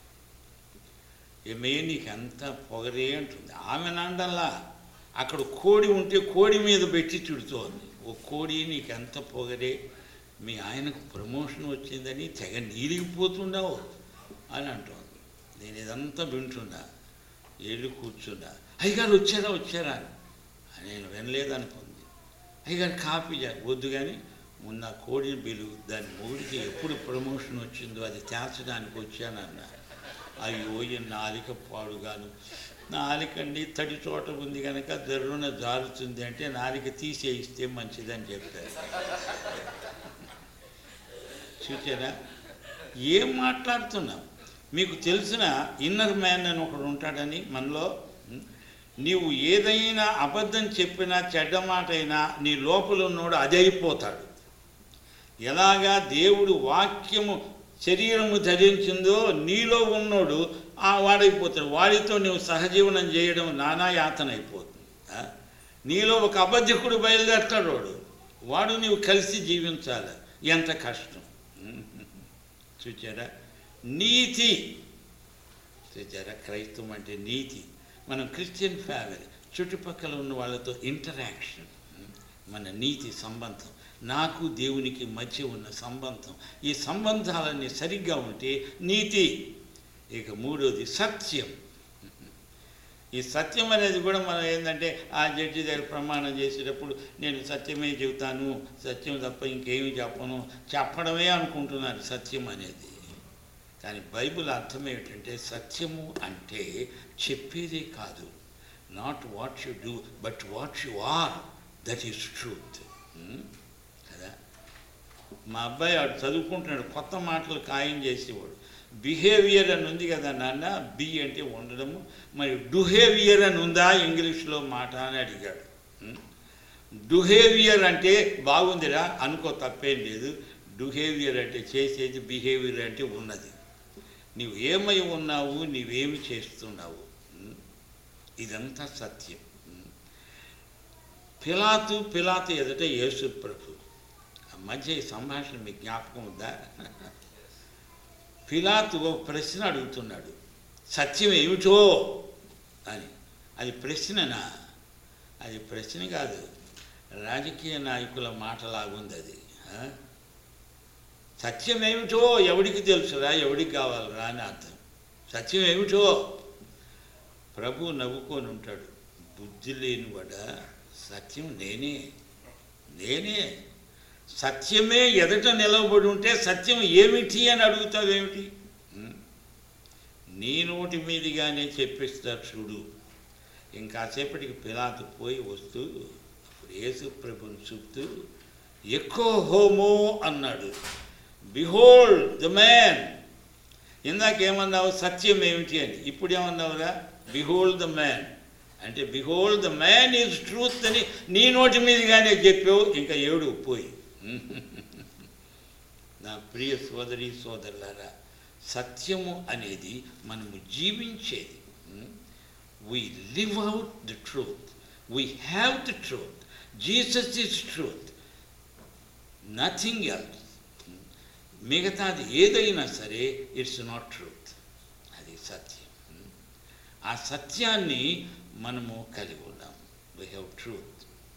ఏమే నీకు ఎంత పొగరే అంటుంది ఆమె నండల్లా అక్కడ కోడి ఉంటే కోడి మీద పెట్టి చుడుతోంది ఓ కోడి నీకు ఎంత పొగరే మీ ఆయనకు ప్రమోషన్ వచ్చిందని తెగ నీలిగిపోతుండవు అని అంటోంది నేను ఇదంతా వింటున్నా ఏళ్ళు కూర్చున్నా అయ్యగారు వచ్చారా వచ్చారా అని నేను వినలేదనుకుంది అయ్యగారు కాఫీ చే- వద్దు కానీ ముందు ఆ కోడిని బిలు దాని మొగుడికి ఎప్పుడు ప్రమోషన్ వచ్చిందో అది తేల్చడానికి వచ్చానన్న అయ్యో ఈ నాలిక పాడుగాను నాలికండి తడి చోట ఉంది కనుక జర్రున జారుతుంది అంటే నాలిక తీసేయిస్తే మంచిదని చెప్పారు చూచారా ఏం మాట్లాడుతున్నాం మీకు తెలిసిన ఇన్నర్ మ్యాన్ అని ఒకడు ఉంటాడని మనలో ఉం? నీవు ఏదైనా అబద్ధం చెప్పినా చెడ్డ మాట అయినా నీ లోపల ఉన్నోడు అది అయిపోతాడు ఎలాగా దేవుడు వాక్యము శరీరము ధరించిందో నీలో ఉన్నోడు ఆ వాడైపోతాడు వాడితో నువ్వు సహజీవనం చేయడం నానా యాతన అయిపోతుంది ఆ? నీలో ఒక అబద్ధకుడు బయలుదేరతాడు వాడు వాడు నీవు కలిసి జీవించాలి ఎంత కష్టం చూచారా నీతి చూచారా క్రైస్తవం అంటే నీతి మనం క్రిస్టియన్ ఫ్యామిలీ చుట్టుపక్కల ఉన్న వాళ్ళతో ఇంటరాక్షన్ మన నీతి సంబంధం నాకు దేవునికి మధ్య ఉన్న సంబంధం ఈ సంబంధాలన్నీ సరిగ్గా ఉంటే నీతి ఇక మూడోది సత్యం ఈ సత్యం అనేది కూడా మనం ఏంటంటే ఆ జడ్జి దగ్గర ప్రమాణం చేసేటప్పుడు నేను సత్యమే చెబుతాను సత్యం తప్ప ఇంకేమి చెప్పను చెప్పడమే అనుకుంటున్నారు సత్యం అనేది కానీ బైబిల్ అర్థం ఏమిటంటే సత్యము అంటే చెప్పేదే కాదు not what you do but what you are that is truth కదా మా అబ్బాయి వాడు చదువుకుంటున్నాడు కొత్త మాటలు ఖాయం చేసేవాడు బిహేవియర్ అని ఉంది కదా నాన్న బి అంటే ఉండడము మరి డుహేవియర్ అని ఉందా ఇంగ్లీష్లో మాట అని అడిగాడు డుహేవియర్ అంటే బాగుందిరా అనుకో తప్పేం లేదు డుహేవియర్ అంటే చేసేది బిహేవియర్ అంటే ఉన్నది నీవు ఏమై ఉన్నావు నీవేమి చేస్తున్నావు ఉం? ఇదంతా సత్యం ఉం? పిలాతు పిలాతు ఎదుట యేసు ప్రభు ఆ మధ్య ఈ సంభాషణ మీకు జ్ఞాపకం ఉందా పిలాతు ఒక ప్రశ్న అడుగుతున్నాడు సత్యం ఏమిటో అని అది ప్రశ్ననా అది ప్రశ్న కాదు రాజకీయ నాయకుల మాటలాగుంది అది ఆ? సత్యం ఏమిటో ఎవడికి తెలుసురా ఎవడికి కావాలరా అని అర్థం సత్యం ఏమిటో ప్రభు నవ్వుకొని ఉంటాడు బుద్ధి లేనివాడ సత్యం నేనే నేనే సత్యమే ఎదుట నిలవబడి ఉంటే సత్యం ఏమిటి అని అడుగుతావేమిటి ఉం? నీ నోటి మీదుగానే చెప్పిస్తారు చూడు ఇంకాసేపటికి పిలాతు పోయి వస్తూ అప్పుడు యేసు ప్రభుని చూపుతూ ఎక్కువ హోమో అన్నాడు బిహోల్డ్ ద మ్యాన్ ఇందాకేమన్నావు సత్యం ఏమిటి అని ఇప్పుడు ఏమన్నావురా బిహోల్డ్ ద మ్యాన్ అంటే behold the man is truth అని నీ నోటి మీదుగానే చెప్పావు ఇంకా ఏడు పోయి నా ప్రియ సోదరి సోదరులారా సత్యము అనేది మనము జీవించేది we live out the truth we have the truth Jesus is truth nothing else మిగతాది ఏదైనా సరే ఇట్స్ నాట్ ట్రూత్ అది సత్యం ఆ సత్యాన్ని మనము కలిగి ఉన్నాం వీ హ్యావ్ ట్రూత్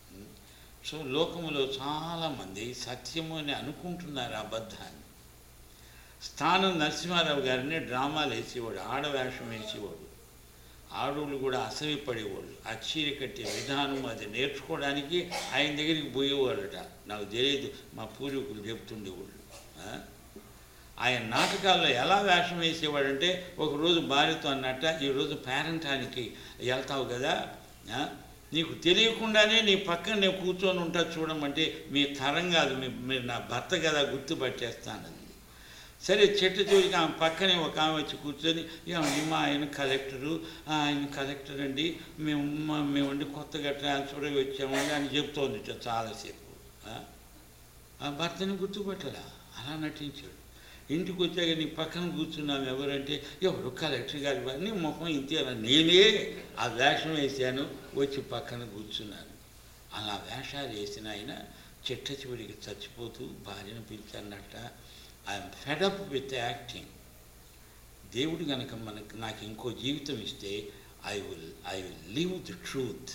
సో లోకములో చాలామంది సత్యము అని అనుకుంటున్నారు అబద్ధాన్ని స్థానం నరసింహారావు గారిని డ్రామాలు వేసేవాడు ఆడవేషం వేసేవాడు ఆడవాళ్ళు కూడా అసహ్యపడేవాళ్ళు ఆ చీర కట్టే విధానం అది నేర్చుకోవడానికి ఆయన దగ్గరికి పోయేవాళ్ళట నాకు తెలియదు మా పూర్వీకులు చెప్తుండేవాళ్ళు ఆ? ఆయన నాటకాల్లో ఎలా వేషం వేసేవాడంటే ఒకరోజు భార్యతో అన్నట్ట ఈరోజు పేరంటానికి వెళ్తావు కదా ఆ? నీకు తెలియకుండానే నీ పక్కన నేను కూర్చొని ఉంటా చూడమంటే మీ తరం కాదు మీ మీరు నా భర్త కదా గుర్తుపట్టేస్తానని సరే చెట్టు చూసి ఆమె పక్కనే ఒక ఆమె వచ్చి కూర్చొని ఏమండి మా ఆయన కలెక్టరు "ఆ, ఆయన కలెక్టర్ అండి మేము మా- మేమండి కొత్తగా ట్రాన్స్ఫర్ అయ్యి వచ్చామండి అని చెప్తోంది ఇట చాలాసేపు ఆ? ఆ భర్తని గుర్తుపట్టలా అలా నటించాడు ఇంటికి వచ్చాక నీ పక్కన కూర్చున్నాం ఎవరంటే ఎవరు కలెక్టర్ గారి వారు నీ ముఖం ఇంతే అలా నేనే ఆ వేషం వేశాను వచ్చి పక్కన కూర్చున్నాను అలా వేషాలు వేసిన ఆయన చిట్ట చివరికి చచ్చిపోతూ భార్యను పిలిచానట ఐఎమ్ ఫెడప్ విత్ యాక్టింగ్ దేవుడు కనుక మనకు నాకు ఇంకో జీవితం ఇస్తే I will I will live the truth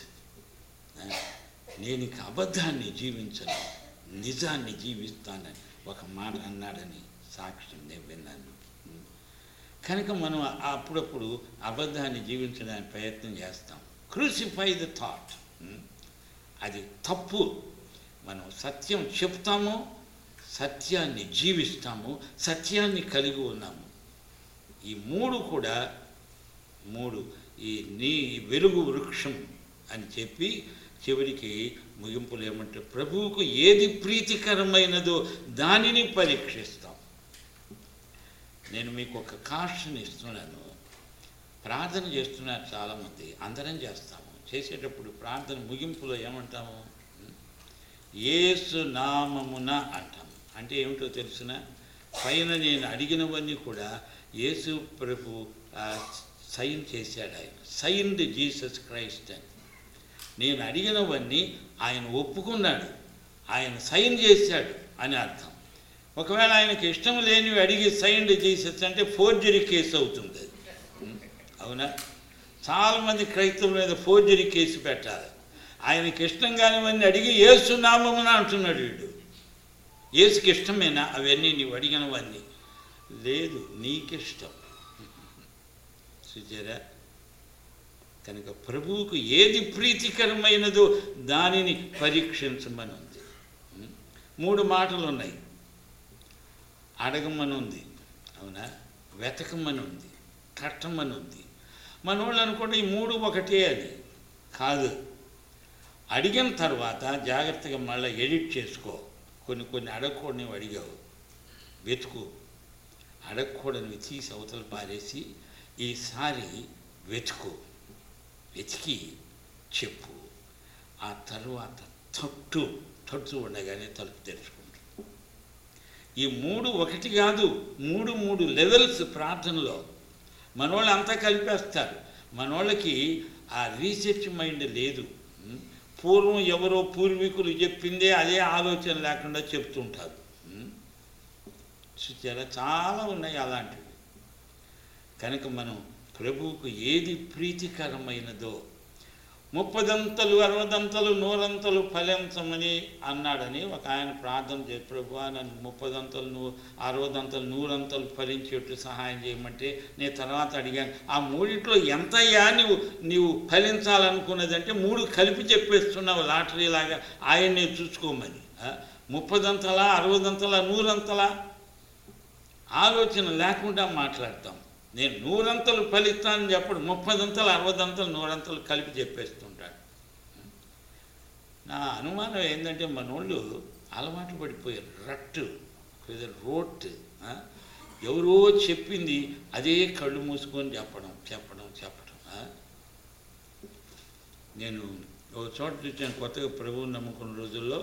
నేను ఇక అబద్ధాన్ని జీవించను నిజాన్ని జీవిస్తానని ఒక మాట అన్నాడని సాక్ష్యం నేను విన్నాను కనుక మనం అప్పుడప్పుడు అబద్ధాన్ని జీవించడానికి ప్రయత్నం చేస్తాం క్రూసిఫై ద థాట్ అది తప్పు మనం సత్యం చెప్తాము సత్యాన్ని జీవిస్తాము సత్యాన్ని కలిగి ఉన్నాము ఈ మూడు కూడా మూడు ఈ నీ వెలుగు వృక్షం అని చెప్పి చివరికి ముగింపులు ఏమంటే ప్రభువుకు ఏది ప్రీతికరమైనదో దానిని పరీక్షిస్తాం నేను మీకు ఒక కాషన్ ఇస్తున్నాను ప్రార్థన చేస్తున్నారు చాలామంది అందరం చేస్తాము చేసేటప్పుడు ప్రార్థన ముగింపులో ఏమంటాము ఏసు నామమున అంటాము అంటే ఏమిటో తెలుసిన పైన నేను అడిగినవన్నీ కూడా యేసు ప్రభు ఆ, సైన్ చేశాడు ఆయన సైన్డ్ జీసస్ క్రైస్ట్ అని నేను అడిగినవన్నీ ఆయన ఒప్పుకున్నాడు ఆయన సైన్ చేశాడు అని అర్థం ఒకవేళ ఆయనకి ఇష్టం లేనివి అడిగి సైన్డ్ జీసస్ అంటే ఫోర్జరీ కేసు అవుతుంది అది ఉం? అవునా చాలామంది క్రైస్తవుల మీద ఫోర్జరీ కేసు పెట్టాలి ఆయనకి ఇష్టం కానివన్నీ అడిగి ఏసునామమున అంటున్నాడు వీడు ఏసుకి ఇష్టమేనా అవన్నీ నీవు అడిగినవన్నీ లేదు నీకిష్టం చూచారా కనుక ప్రభువుకు ఏది ప్రీతికరమైనదో దానిని పరీక్షించమని ఉంది ఉం? మూడు మాటలు ఉన్నాయి అడగమని ఉంది అవునా వెతకమని ఉంది కట్టమని ఉంది మన వాళ్ళు అనుకుంటే ఈ మూడు ఒకటే అని కాదు అడిగిన తర్వాత జాగ్రత్తగా మళ్ళీ ఎడిట్ చేసుకో కొన్ని కొన్ని అడగకూడనివి అడిగావు వెతుకు అడగకూడనివి తీసి అవతల పారేసి ఈసారి వెతుకు వెతికి చెప్పు ఆ తరువాత తట్టు తట్టు ఉండగానే తలుపు తెరుచుకుంటు ఈ మూడు ఒకటి కాదు మూడు మూడు లెవెల్స్ ప్రార్థనలో మనోళ్ళు అంతా కలిపేస్తారు మనోళ్ళకి ఆ రీసెర్చ్ మైండ్ లేదు ఉం? పూర్వం ఎవరో పూర్వీకులు చెప్పిందే అదే ఆలోచన లేకుండా చెప్తుంటారు ఉం? చూచారా చాలా ఉన్నాయి అలాంటివి కనుక మనం ప్రభువుకు ఏది ప్రీతికరమైనదో ముప్పదంతలు అరవదంతలు నూరంతలు ఫలించమని అన్నాడని ఒక ఆయన ప్రార్థన చేసి ప్రభు నన్ను ముప్పదంతలు నూ అరవదంతలు నూరంతలు ఫలించేట్టు సహాయం చేయమంటే నేను తర్వాత అడిగాను ఆ మూడిట్లో ఎంతయ్యా నీవు నీవు ఫలించాలనుకున్నదంటే మూడు కలిపి చెప్పేస్తున్నావు లాటరీ లాగా ఆయన్నే చూసుకోమని ఆ? ముప్పదంతలా అరవదంతలా నూరంతలా ఆలోచన లేకుండా మాట్లాడతాం నేను నూరంతలు ఫలిస్తానని చెప్పడు ముప్పదంతలు అరవదంతలు నూరంతలు కలిపి చెప్పేస్తుంటాడు నా అనుమానం ఏంటంటే మనోళ్ళు అలవాటు పడిపోయారు రట్టు లేదా రోట్ ఆ? ఎవరో చెప్పింది అదే కళ్ళు మూసుకొని చెప్పడం చెప్పడం చెప్పడం ఆ? నేను ఒక చోట చూసాను కొత్తగా ప్రభువుని నమ్ముకున్న రోజుల్లో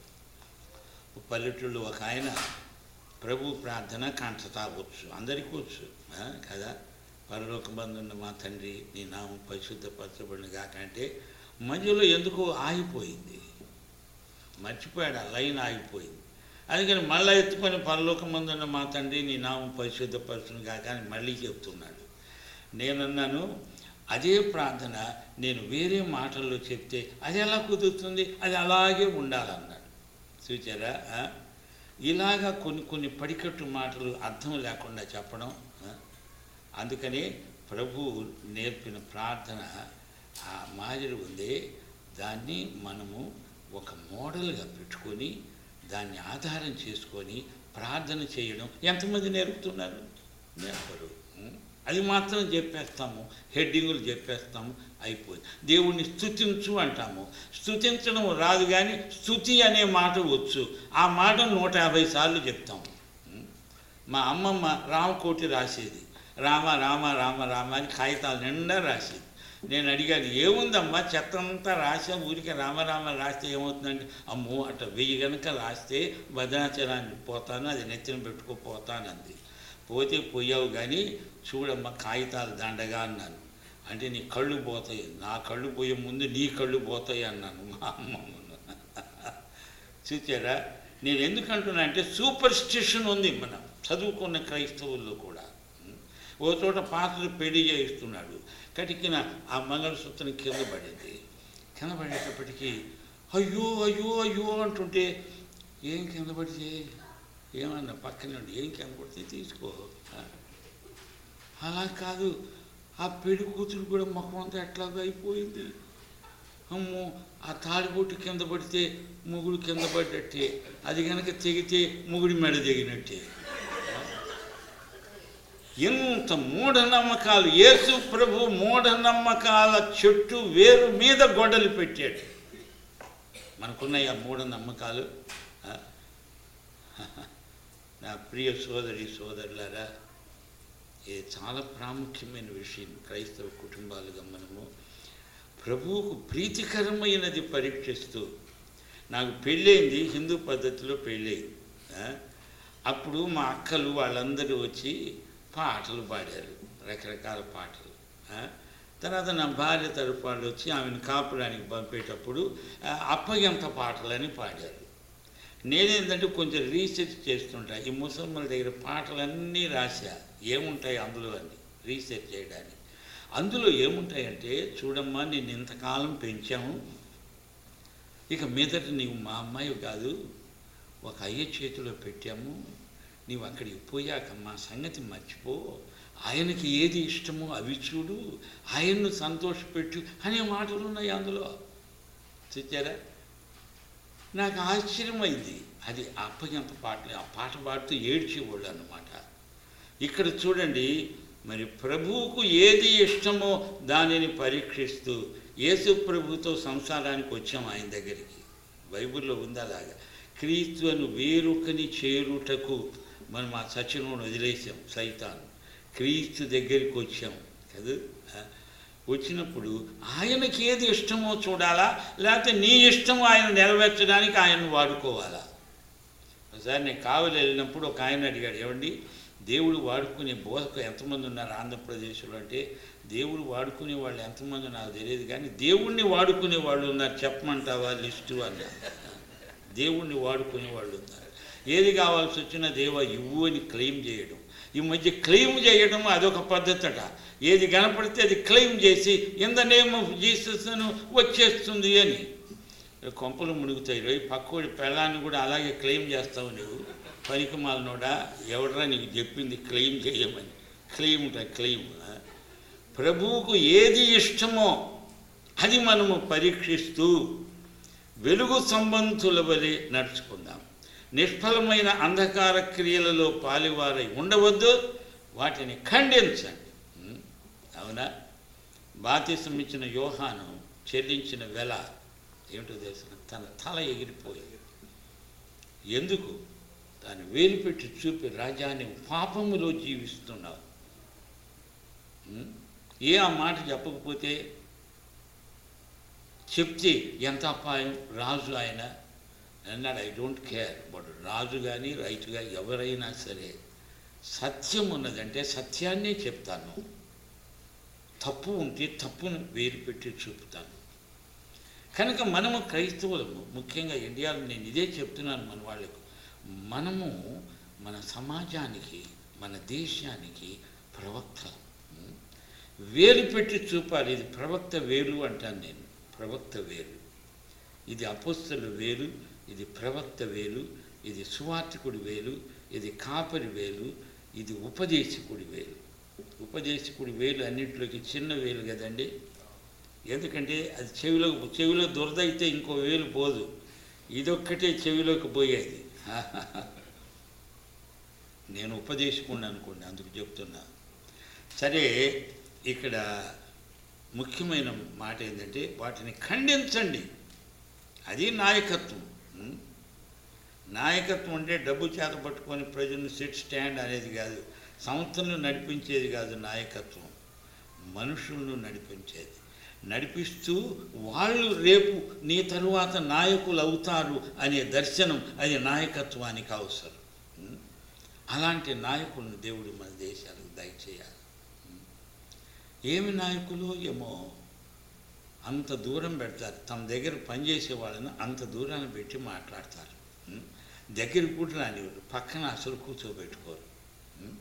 ఒక పల్లెటూళ్ళు ఒక ఆయన ప్రభు ప్రార్థన కంట తాగొచ్చు అందరికీ వచ్చు ఆ, కదా పరలోక బంధున్న మా తండ్రి నీ నామం పరిశుద్ధపరచబడిన కాకంటే మధ్యలో ఎందుకో ఆగిపోయింది మర్చిపోయాడు ఆ లైన్ ఆగిపోయింది అందుకని మళ్ళీ ఎత్తుకొని పరలోక మందున్న మా తండ్రి నీ నామం పరిశుద్ధపరచును కాక అని మళ్ళీ చెప్తున్నాడు నేనన్నాను అదే ప్రార్థన నేను వేరే మాటల్లో చెప్తే అది ఎలా కుదురుతుంది అది అలాగే ఉండాలన్నాడు చూచారా ఆ? ఇలాగా కొన్ని కొన్ని పడికట్టు మాటలు అర్థం లేకుండా చెప్పడం ఆ? అందుకనే ప్రభు నేర్పిన ప్రార్థన ఆ మాదిరి ఉందే దాన్ని మనము ఒక మోడల్గా పెట్టుకొని దాన్ని ఆధారం చేసుకొని ప్రార్థన చేయడం ఎంతమంది నేర్పుతున్నారు నేర్పరు ఉం? అది మాత్రం చెప్పేస్తాము హెడ్డింగులు చెప్పేస్తాము అయిపోయింది దేవుణ్ణి స్తుతించు అంటాము స్తుతించడం రాదు కానీ స్తుతి అనే మాట వచ్చు ఆ మాట నూట యాభై సార్లు చెప్తాము ఉం? మా అమ్మమ్మ రామకోటి రాసేది రామ రామ రామ రామ అని కాగితాలు నిండా రాసేది నేను అడిగాను ఏముందమ్మా చెత్త అంతా రాసా ఊరికి రామరామ రాస్తే ఏమవుతుందంటే అమ్మో అట్ట వెయ్యి గనుక రాస్తే భద్రాచలాన్ని పోతాను అది నెత్తిన పెట్టుకోపోతానంది పోతే పోయావు కానీ చూడమ్మా కాగితాలు దండగా అన్నాను అంటే నీ కళ్ళు పోతాయి నా కళ్ళు పోయే ముందు నీ కళ్ళు పోతాయి అన్నాను మా అమ్మమ్మను చూచారా నేను ఎందుకంటున్నా అంటే సూపర్ స్టిషన్ ఉంది మనం చదువుకున్న క్రైస్తవుల్లో కూడా ఓ చోట పాత్ర పెళ్లి చేయిస్తున్నాడు కటికిన ఆ మంగళసూత్రం కింద పడింది కింద పడేటప్పటికీ అయ్యో అయ్యో అయ్యో అంటుంటే ఏం కింద పడితే ఏమన్నా పక్కనే ఉండి ఏం కింద పడితే తీసుకో ఆ. అలా కాదు ఆ పెళ్లి కూతురు కూడా ముఖం అంతా ఎట్లాగో అయిపోయింది అమ్మో ఆ తాడిబొట్టు కింద పడితే ముగుడు కింద పడ్డట్టే అది కనుక తెగితే ముగుడి మెడ తెగినట్టే ఎంత మూఢనమ్మకాలు యేసు ప్రభు మూఢనమ్మకాల చెట్టు వేరు మీద గొడ్డలు పెట్టాడు మనకున్నాయి ఆ మూఢనమ్మకాలు ఆ? నా ప్రియ సోదరి సోదరులారా ఇది చాలా ప్రాముఖ్యమైన విషయం క్రైస్తవ కుటుంబాలుగా మనము ప్రభువుకు ప్రీతికరమైనది పరీక్షిస్తూ నాకు పెళ్ళైంది హిందూ పద్ధతిలో పెళ్ళయింది ఆ? అప్పుడు మా అక్కలు వాళ్ళందరూ వచ్చి పాటలు పాడారు రకరకాల పాటలు ఆ? తర్వాత నా భార్య తరపు వాళ్ళు వచ్చి ఆమెను కాపురానికి పంపేటప్పుడు ఆ, అప్పగింత పాటలని పాడారు నేనేంటంటే కొంచెం రీసెర్చ్ చేస్తుంటా ఈ ముసల్మాన్ దగ్గర పాటలన్నీ రాశా ఏముంటాయి అందులో అని రీసెర్చ్ చేయడానికి అందులో ఏముంటాయంటే చూడమ్మా నేను ఇంతకాలం పెంచాము ఇక మీదట నీవు మా అమ్మాయి కాదు ఒక అయ్య చేతిలో పెట్టాము నీవు అక్కడికి పోయాక మా సంగతి మర్చిపో ఆయనకి ఏది ఇష్టమో అవి చూడు ఆయన్ను సంతోషపెట్టు అనే మాటలు ఉన్నాయి అందులో చూచారా నాకు ఆశ్చర్యమైంది అది అప్పగింత పాటలు ఆ పాట పాడుతూ ఏడ్చేవాళ్ళు అన్నమాట ఇక్కడ చూడండి మరి ప్రభువుకు ఏది ఇష్టమో దానిని పరీక్షిస్తూ యేసు ప్రభుతో సంసారానికి వచ్చాం ఆయన దగ్గరికి బైబిల్లో ఉంది అలాగా క్రీస్తును వేరొకని చేరుటకు మనం ఆ సత్యను వదిలేసాం సైతాను క్రీస్తు దగ్గరికి వచ్చాం కదా ఆ, వచ్చినప్పుడు ఆయనకి ఏది ఇష్టమో చూడాలా లేకపోతే నీ ఇష్టం ఆయన నెరవేర్చడానికి ఆయన వాడుకోవాలా ఒకసారి నేను కావలి వెళ్ళినప్పుడు ఒక ఆయన అడిగాడు ఏమండి దేవుడు వాడుకునే బోధకు ఎంతమంది ఉన్నారు ఆంధ్రప్రదేశ్లో అంటే దేవుడు వాడుకునే వాళ్ళు ఎంతమంది నాకు తెలియదు కానీ దేవుణ్ణి వాడుకునే వాళ్ళు ఉన్నారు చెప్పమంటావా లిస్టు అన్న దేవుణ్ణి వాడుకునే వాళ్ళు ఉన్నారు ఏది కావాల్సి వచ్చినా దేవ ఇవ్వు అని క్లెయిమ్ చేయడం ఈ మధ్య క్లెయిమ్ చేయడం అదొక పద్ధతి అట ఏది కనపడితే అది క్లెయిమ్ చేసి in the name of Jesus వచ్చేస్తుంది అని కొంపలు మునుగుతాయి రోయ్ పక్కోడి పెళ్ళాన్ని కూడా అలాగే క్లెయిమ్ చేస్తావు నువ్వు పనికి మాలనోడా ఎవడరా నీకు చెప్పింది క్లెయిమ్ చేయమని క్లెయిమ్ క్లెయిమ్ ప్రభువుకు ఏది ఇష్టమో అది మనము పరీక్షిస్తూ వెలుగు సంబంధుల వలె నడుచుకుందాం నిష్ఫలమైన అంధకార క్రియలలో పాలివారై ఉండవద్దు వాటిని ఖండించండి ఉం? అవునా బాతిసం ఇచ్చిన యోహాను చెల్లించిన వెల ఏమిటో తెలుసు తన తల ఎగిరిపోయింది ఎందుకు దాన్ని వేలు పెట్టి చూపి రాజాని పాపములో జీవిస్తున్నావు ఉం? ఏ ఆ మాట చెప్పకపోతే చెప్తే ఎంత అపాయం రాజు ఆయన అన్నాడు ఐ డోంట్ కేర్ బట్ రాజు కానీ రైతు కానీ ఎవరైనా సరే సత్యం ఉన్నదంటే సత్యాన్నే చెప్తాను తప్పు ఉంటే తప్పును వేరు పెట్టి చూపుతాను కనుక మనము క్రైస్తవులము ముఖ్యంగా ఇండియాలో నేను ఇదే చెప్తున్నాను మన వాళ్ళకు మనము మన సమాజానికి మన దేశానికి ప్రవక్త వేలు పెట్టి చూపాలి ఇది ప్రవక్త వేలు అంటాను నేను ప్రవక్త వేలు ఇది అపోస్తల వేలు ఇది ప్రవక్త వేలు ఇది సువార్తికుడి వేలు ఇది కాపరి వేలు ఇది ఉపదేశకుడి వేలు ఉపదేశకుడి వేలు అన్నింటిలోకి చిన్న వేలు కదండి ఎందుకంటే అది చెవిలో చెవిలో దురదైతే ఇంకో వేలు పోదు ఇదొక్కటే చెవిలోకి పోయేది నేను ఉపదేశకుండా అనుకోండి అందుకు చెప్తున్నా సరే ఇక్కడ ముఖ్యమైన మాట ఏంటంటే వాటిని ఖండించండి అది నాయకత్వం ఉం? నాయకత్వం అంటే డబ్బు చేత పట్టుకొని ప్రజలను సెట్ స్టాండ్ అనేది కాదు సంస్థలను నడిపించేది కాదు నాయకత్వం మనుషులను నడిపించేది నడిపిస్తూ వాళ్ళు రేపు నీ తరువాత నాయకులు అవుతారు అనే దర్శనం అది నాయకత్వానికి అవసరం ఉం? అలాంటి నాయకులను దేవుడు మన దేశాలకు దయచేయాలి ఉం? ఏమి నాయకులు ఏమో అంత దూరం పెడతారు తమ దగ్గర పనిచేసే వాళ్ళని అంత దూరాన్ని పెట్టి మాట్లాడతారు ఉం? దగ్గర కూడా రానివ్వరు పక్కన అసలు కూర్చోబెట్టుకోరు ఉం?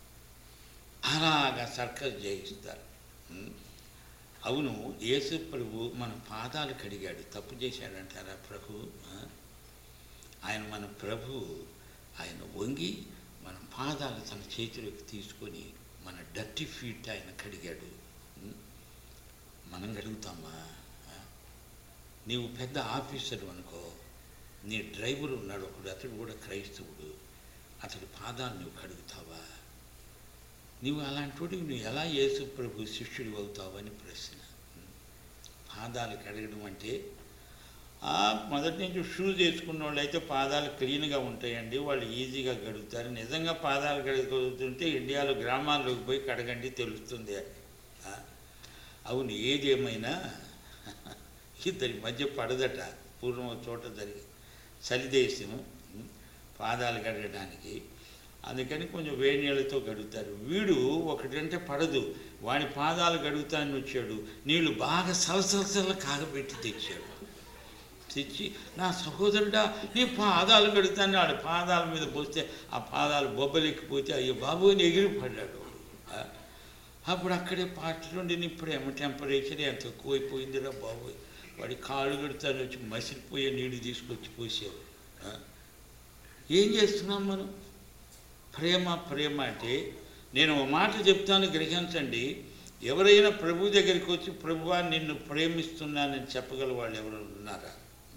అలాగా సర్కస్ చేయిస్తారు ఉం? అవును యేసు ప్రభు మన పాదాలు కడిగాడు తప్పు చేశాడంటారా ప్రభు ఆ? ఆయన మన ప్రభు ఆయన వంగి మన పాదాలు తన చేతిలోకి తీసుకొని మన డర్టీ ఫీట్ ఆయన కడిగాడు ఉం? మనం కడుగుతామా ఆ? నీవు పెద్ద ఆఫీసర్ అనుకో నీ డ్రైవర్ ఉన్నాడు ఒకడు అతడు కూడా క్రైస్తవుడు అతడి పాదాలు నువ్వు కడుగుతావా నువ్వు అలాంటి వాడివి నువ్వు ఎలా యేసు ప్రభు శిష్యుడు అవుతావని ప్రశ్న పాదాలు కడగడం అంటే ఆ మొదటి నుంచి షూస్ వేసుకున్న వాళ్ళు అయితే పాదాలు క్లీన్గా ఉంటాయండి వాళ్ళు ఈజీగా గడుగుతారు నిజంగా పాదాలు కడుగుతుంటే ఇండియాలో గ్రామాల్లోకి పోయి కడగండి తెలుస్తుంది ఆ, అవును ఏది ఏమైనా ఇద్దరి మధ్య పడదట పూర్వం ఒక చోట జరిగి చలిదేశం పాదాలు కడగడానికి అందుకని కొంచెం వేడి నీళ్ళతో గడుగుతారు వీడు ఒకటంటే పడదు వాడి పాదాలు గడుగుతాన్ని వచ్చాడు నీళ్లు బాగా సలసలసల కాగబెట్టి తెచ్చాడు తెచ్చి నా సహోదరుడా నీ పాదాలు కడుగుతాను వాడి పాదాల మీద పోస్తే ఆ పాదాలు బొబ్బలెక్కిపోతే అయ్యో బాబు అని ఎగిరిపడ్డాడు వాడు. ఆ, అప్పుడు అక్కడే పాటలుండి నీ ప్రేమ టెంపరేచర్ ఎంత ఎక్కువైపోయిందిరా బాబు వాడి కాళ్ళు కడుతాను వచ్చి మసిలిపోయే నీళ్ళు తీసుకొచ్చి పోసావు ఆ, ఏం చేస్తున్నాం మనం ప్రేమ ప్రేమ అంటే నేను ఒక మాట చెప్తాను గ్రహించండి ఎవరైనా ప్రభు దగ్గరికి వచ్చి ప్రభువా నిన్ను ప్రేమిస్తున్నానని చెప్పగల వాళ్ళు ఎవరు ఉన్నారా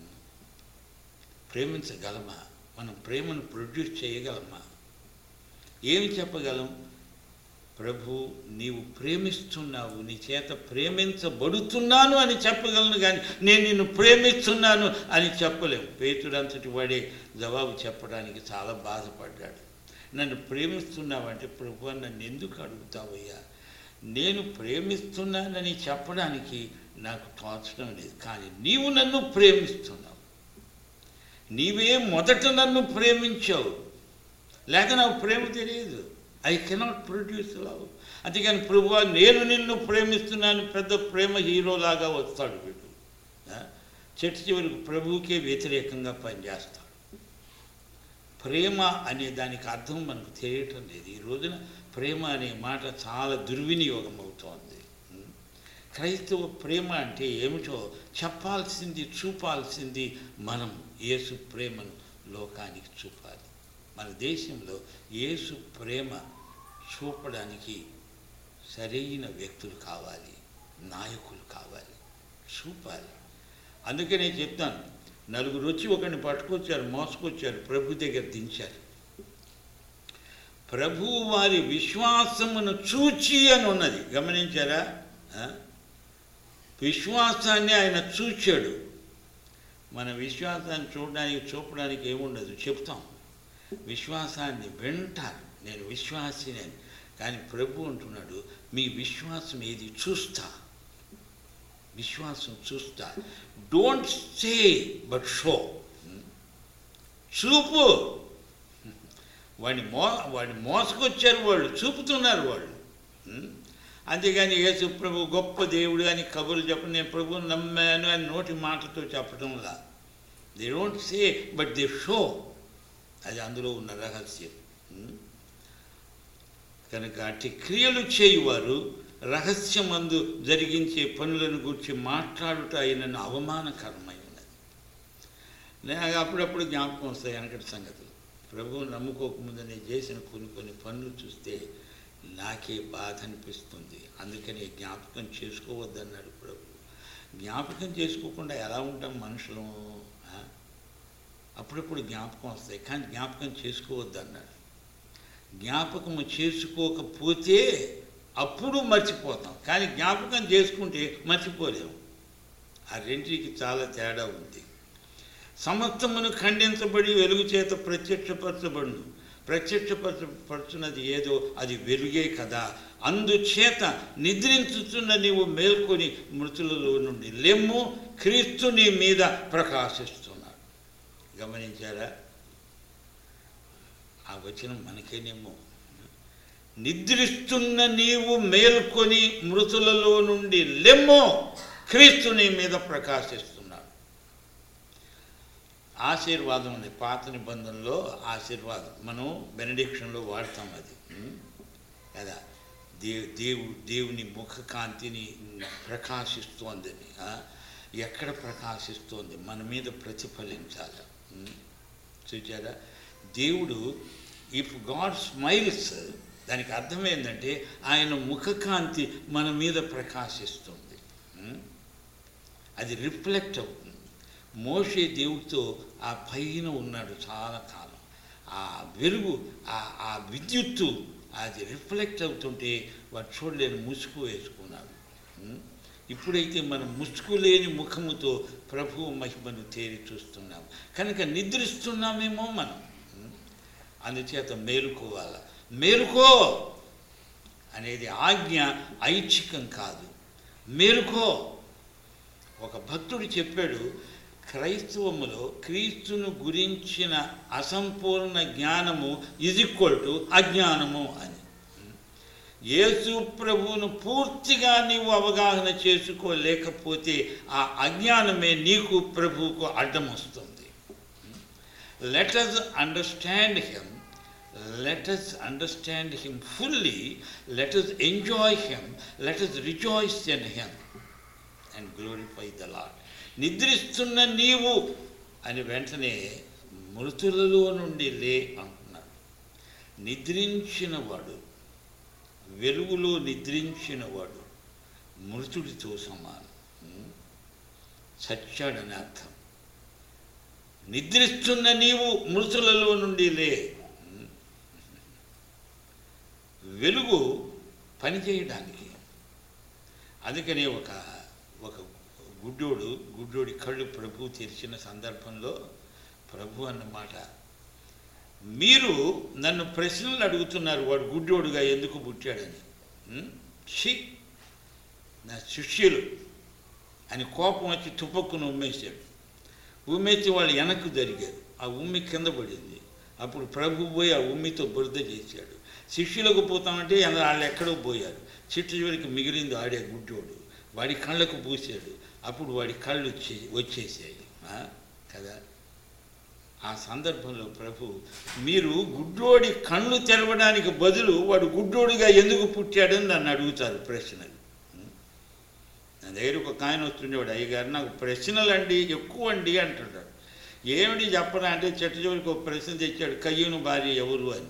ప్రేమించగలమా మనం ప్రేమను ప్రొడ్యూస్ చేయగలమా ఏమి చెప్పగలం ప్రభు నీవు ప్రేమిస్తున్నావు నీ చేత ప్రేమించబడుతున్నాను అని చెప్పగలను కానీ నేను నిన్ను ప్రేమిస్తున్నాను అని చెప్పలేము పేతుడంతటి వాడే జవాబు చెప్పడానికి చాలా బాధపడ్డాడు నన్ను ప్రేమిస్తున్నావంటే ప్రభు నన్ను ఎందుకు అడుగుతావయ్యా నేను ప్రేమిస్తున్నానని చెప్పడానికి నాకు తోచడం లేదు కానీ నీవు నన్ను ప్రేమిస్తున్నావు నీవే మొదట నన్ను ప్రేమించావు లేక నాకు ప్రేమ తెలియదు ఐ కెనాట్ ప్రొడ్యూస్ లవ్ అందుకని ప్రభువా నేను నిన్ను ప్రేమిస్తున్నాను పెద్ద ప్రేమ హీరోలాగా వస్తాడు వీడు ఆ? చెట్టు చివరికి ప్రభువుకే వ్యతిరేకంగా పనిచేస్తాడు ప్రేమ అనే దానికి అర్థం మనకు తెలియటం లేదు ఈ రోజున ప్రేమ అనే మాట చాలా దుర్వినియోగం అవుతోంది ఉం? క్రైస్తవ ప్రేమ అంటే ఏమిటో చెప్పాల్సింది చూపాల్సింది మనం యేసు ప్రేమను లోకానికి చూపాలి మన దేశంలో యేసు ప్రేమ చూపడానికి సరైన వ్యక్తులు కావాలి నాయకులు కావాలి చూపాలి అందుకే నేను చెప్తాను నలుగురు వచ్చి ఒకరిని పట్టుకొచ్చారు మోసుకొచ్చారు ప్రభు దగ్గర దించారు ప్రభు వారి విశ్వాసమును చూచి అని ఉన్నది గమనించారా ఆ? విశ్వాసాన్ని ఆయన చూచాడు మన విశ్వాసాన్ని చూడడానికి చూపడానికి ఏముండదు చెప్తాం విశ్వాసాన్ని వింటారు నేను విశ్వాసిని అని కానీ ప్రభు అంటున్నాడు మీ విశ్వాసం ఏది చూస్తా విశ్వాసం చూస్తా డోంట్ సే బట్ షో చూపు వాడిని మో వాడిని మోసుకొచ్చారు వాళ్ళు చూపుతున్నారు వాళ్ళు ఉం? అంతేగాని యేసు ప్రభు గొప్ప దేవుడు అని కబుర్లు చెప్పడం నేను ప్రభువుని నమ్మాను అని నోటి మాటతో చెప్పడంలా they don't say but they show అది అందులో ఉన్న రహస్యం ఉం? కనుక అట్టి క్రియలు చేయువారు రహస్యమందు జరిగించే పనులను గురించి మాట్లాడుట అయినను అవమానకరమై ఉన్నది నేను అప్పుడప్పుడు జ్ఞాపకం వస్తాయి వెనకటి సంగతులు ప్రభువు నమ్ముకోకముందు నేను చేసిన కొన్ని కొన్ని పనులు చూస్తే నాకే బాధ అనిపిస్తుంది అందుకని జ్ఞాపకం చేసుకోవద్దన్నాడు ప్రభు జ్ఞాపకం చేసుకోకుండా ఎలా ఉంటాం మనుషులు ఆ? అప్పుడప్పుడు జ్ఞాపకం వస్తాయి కానీ జ్ఞాపకం చేసుకోవద్దన్నాడు జ్ఞాపకము చేసుకోకపోతే అప్పుడు మర్చిపోతాం కానీ జ్ఞాపకం చేసుకుంటే మర్చిపోలేము ఆ రెండింటికి చాలా తేడా ఉంది సమస్తమును ఖండించబడి వెలుగు చేత ప్రత్యక్షపరచబడును ప్రత్యక్షపరచపరచున్నది ఏదో అది వెలుగే కదా అందుచేత నిద్రించుతున్న నీవు మేల్కొని మృతులలో నుండి లెమ్ము క్రీస్తు నీ మీద ప్రకాశిస్తున్నాడు గమనించారా ఆ వచనం మనకేనేమో నిద్రిస్తున్న నీవు మేల్కొని మృతులలో నుండి లెమ్మో క్రీస్తు నీ మీద ప్రకాశిస్తున్నాడు ఆశీర్వాదం ఉంది పాత నిబంధనలో ఆశీర్వాదం మనం బెనడిక్షన్లో వాడతాం అది ఉం? కదా దేవు దేవు దేవుని ముఖ కాంతిని ప్రకాశిస్తోందని ఆ? ఎక్కడ ప్రకాశిస్తోంది మన మీద ప్రతిఫలించాలి ఉం? చూచారా దేవుడు ఇఫ్ గాడ్ స్మైల్స్ దానికి అర్థం ఏంటంటే ఆయన ముఖకాంతి మన మీద ప్రకాశిస్తుంది ఉం? అది రిఫ్లెక్ట్ అవుతుంది మోషే దేవుడితో ఆ పైన ఉన్నాడు చాలా కాలం ఆ వెలుగు ఆ ఆ విద్యుత్తు అది రిఫ్లెక్ట్ అవుతుంటే వాడు చూడలేని ముసుగు వేసుకున్నాడు ఉం? ఇప్పుడైతే మనం ముసుగు లేని ముఖముతో ప్రభువు మహిమను తేరి చూస్తున్నాం కనుక నిద్రిస్తున్నామేమో మనం ఉం? అందుచేత మేలుకోవాలి మేలుకో అనేది ఆజ్ఞ ఐచ్ఛికం కాదు మేలుకో ఒక భక్తుడు చెప్పాడు క్రైస్తవములో క్రీస్తును గురించిన అసంపూర్ణ జ్ఞానము ఇజ్ ఈక్వల్ టు అజ్ఞానము అని యేసు ప్రభువును పూర్తిగా నీవు అవగాహన చేసుకోలేకపోతే ఆ అజ్ఞానమే నీకు ప్రభువుకు అడ్డం వస్తుంది let us understand him let us understand him fully, let us enjoy him, let us rejoice in him and glorify the Lord. నిద్రిస్తున్న నీవు అని వెంటనే మృతులలో నుండి లే అంటున్నాడు నిద్రించిన వాడు వెలుగులో నిద్రించిన వాడు మృతుడితో సమానం ఉం? చచ్చాడని అర్థం నిద్రిస్తున్న నీవు మృతులలో నుండి లే ఉం? వెలుగు పనిచేయడానికి అందుకని ఒక ఒక గుడ్డోడు గుడ్డోడి కళ్ళు ప్రభు తెరిచిన సందర్భంలో ప్రభు అన్నమాట మీరు నన్ను ప్రశ్నలు అడుగుతున్నారు వాడు గుడ్డోడుగా ఎందుకు పుట్టాడని ఉం? ఛీ నా శిష్యులు అని కోపం వచ్చి తుపక్కును ఉమ్మేశాడు ఉమ్మేసి వాళ్ళు వెనక్కు జరిగారు ఆ ఉమ్మి కింద పడింది అప్పుడు ప్రభు పోయి ఆ ఉమ్మితో బురద చేశాడు శిష్యులకు పోతామంటే ఎన- వాళ్ళు ఎక్కడో పోయారు చిట్టు చివరికి మిగిలింది ఆడే గుడ్డోడు వాడి కళ్ళకు పూసాడు అప్పుడు వాడి కళ్ళు వచ్చే వచ్చేసాయి ఆ? కదా ఆ సందర్భంలో ప్రభు మీరు గుడ్డోడి కళ్ళు తెరవడానికి బదులు వాడు గుడ్డోడిగా ఎందుకు పుట్టాడని నన్ను అడుగుతారు ప్రశ్నలు నా దగ్గరకు ఒక ఆయన వస్తుండేవాడు అయ్యగారు నాకు ప్రశ్నలు అండి ఎక్కువ అండి అంటున్నాడు ఏమిటి చెప్పరా అంటే చెట్టు చివరికి ఒక ప్రశ్న తెచ్చాడు కయ్యను భార్య ఎవరు అని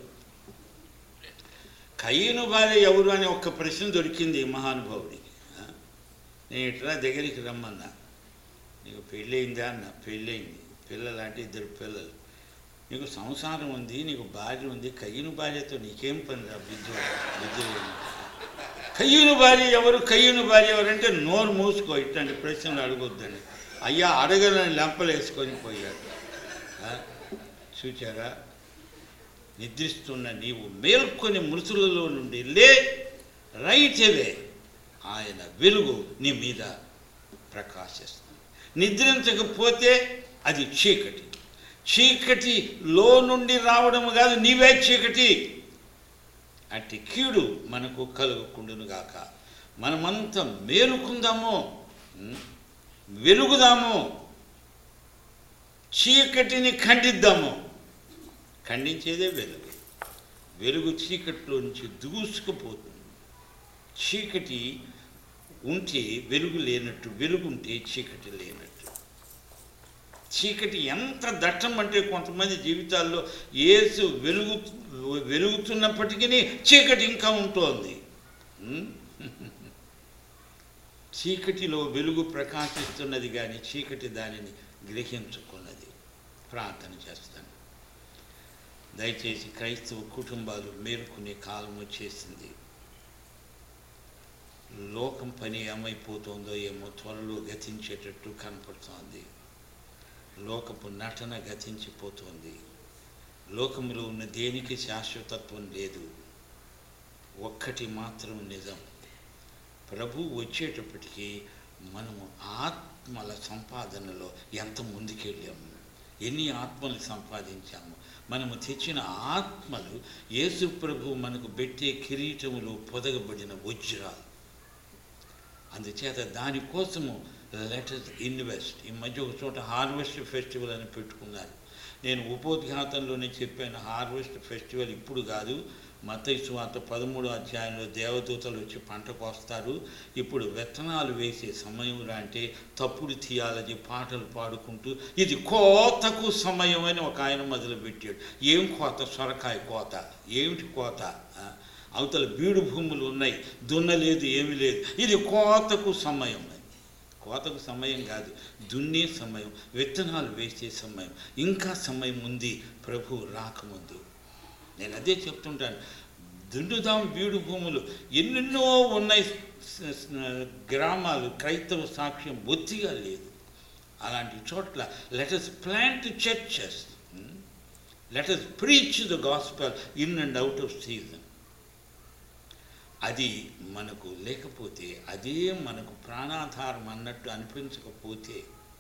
కయ్యను భార్య ఎవరు అని ఒక ప్రశ్న దొరికింది ఈ మహానుభావుడికి ఆ? నేను ఇట్లా దగ్గరికి రమ్మన్నా నీకు పెళ్ళయిందా అన్న పెళ్ళయింది పిల్లలు అంటే ఇద్దరు పిల్లలు నీకు సంసారం ఉంది నీకు భార్య ఉంది కయ్యను భార్యతో నీకేం పని రా బుద్ధి బుద్ధి లేదు. కయ్యూను భార్య ఎవరు కయ్యూను భార్య ఎవరంటే నోరు మూసుకో ఇట్లాంటి ప్రశ్నలు అడగొద్దండి అయ్యా అడగలని లెంపలేసుకొని పోయాడు ఆ? చూచారా నిద్రిస్తున్న నీవు మేల్కొని మృతులలో నుండి లే రైట్ అవే ఆయన వెలుగు నీ మీద ప్రకాశిస్తుంది నిద్రించకపోతే అది చీకటి చీకటి లో నుండి రావడం కాదు నీవే చీకటి అట్టి కీడు మనకు కలుగుకుండును గాక మనమంతా మేలుకుందాము ఉం? వెలుగుదాము చీకటిని ఖండిద్దాము ఖండించేదే వెలుగు వెలుగు చీకటిలో నుంచి దూసుకుపోతుంది చీకటి ఉంటే వెలుగు లేనట్టు వెలుగు ఉంటే చీకటి లేనట్టు చీకటి ఎంత దట్టం అంటే కొంతమంది జీవితాల్లో ఏసు వెలుగు వెలుగుతున్నప్పటికీ చీకటి ఇంకా ఉంటోంది ఉం? చీకటిలో వెలుగు ప్రకాశిస్తున్నది కానీ చీకటి దానిని గ్రహించుకున్నది ప్రార్థన చేస్తాను దయచేసి క్రైస్తవ కుటుంబాలు మేలుకునే కాలం వచ్చేసింది లోకం పని ఏమైపోతుందో ఏమో త్వరలో గతించేటట్టు కనపడుతోంది లోకపు నటన గతించిపోతోంది లోకములో ఉన్న దేనికి శాశ్వతత్వం లేదు ఒక్కటి మాత్రం నిజం ప్రభు వచ్చేటప్పటికి మనము ఆత్మల సంపాదనలో ఎంత ముందుకెళ్ళాము ఎన్ని ఆత్మలు సంపాదించాము మనము తెచ్చిన ఆత్మలు యేసు ప్రభు మనకు పెట్టే కిరీటములో పొదగబడిన వజ్రాలు అందుచేత దానికోసము లెటర్స్ ఇన్వెస్ట్ ఈ మధ్య ఒక చోట హార్వెస్ట్ ఫెస్టివల్ అని పెట్టుకున్నారు నేను ఉపోద్ఘాతంలోనే చెప్పాను హార్వెస్ట్ ఫెస్టివల్ ఇప్పుడు కాదు మత్తయి సువార్త పదమూడో అధ్యాయంలో దేవదూతలు వచ్చి పంట కోస్తారు ఇప్పుడు విత్తనాలు వేసే సమయం అంటే తప్పుడు థియాలజీ పాటలు పాడుకుంటూ ఇది కోతకు సమయం అని ఒక ఆయన మొదలుపెట్టాడు ఏం కోత సొరకాయ కోత ఏమిటి కోత ఆ? అవతల బీడు భూములు ఉన్నాయి దున్నలేదు ఏమీ లేదు ఇది కోతకు సమయం అని కోతకు సమయం కాదు దున్నే సమయం విత్తనాలు వేసే సమయం ఇంకా సమయం ఉంది ప్రభు రాకముందు నేను అదే చెప్తుంటాను దున్నుదాం బీడు భూములు ఎన్నెన్నో ఉన్నాయి స- స- గ్రామాలు క్రైస్తవ సాక్ష్యం బొత్తిగా లేదు అలాంటి చోట్ల let us plant churches let us preach the gospel in and out of season అది మనకు లేకపోతే అదే మనకు ప్రాణాధారం అన్నట్టు అనిపించకపోతే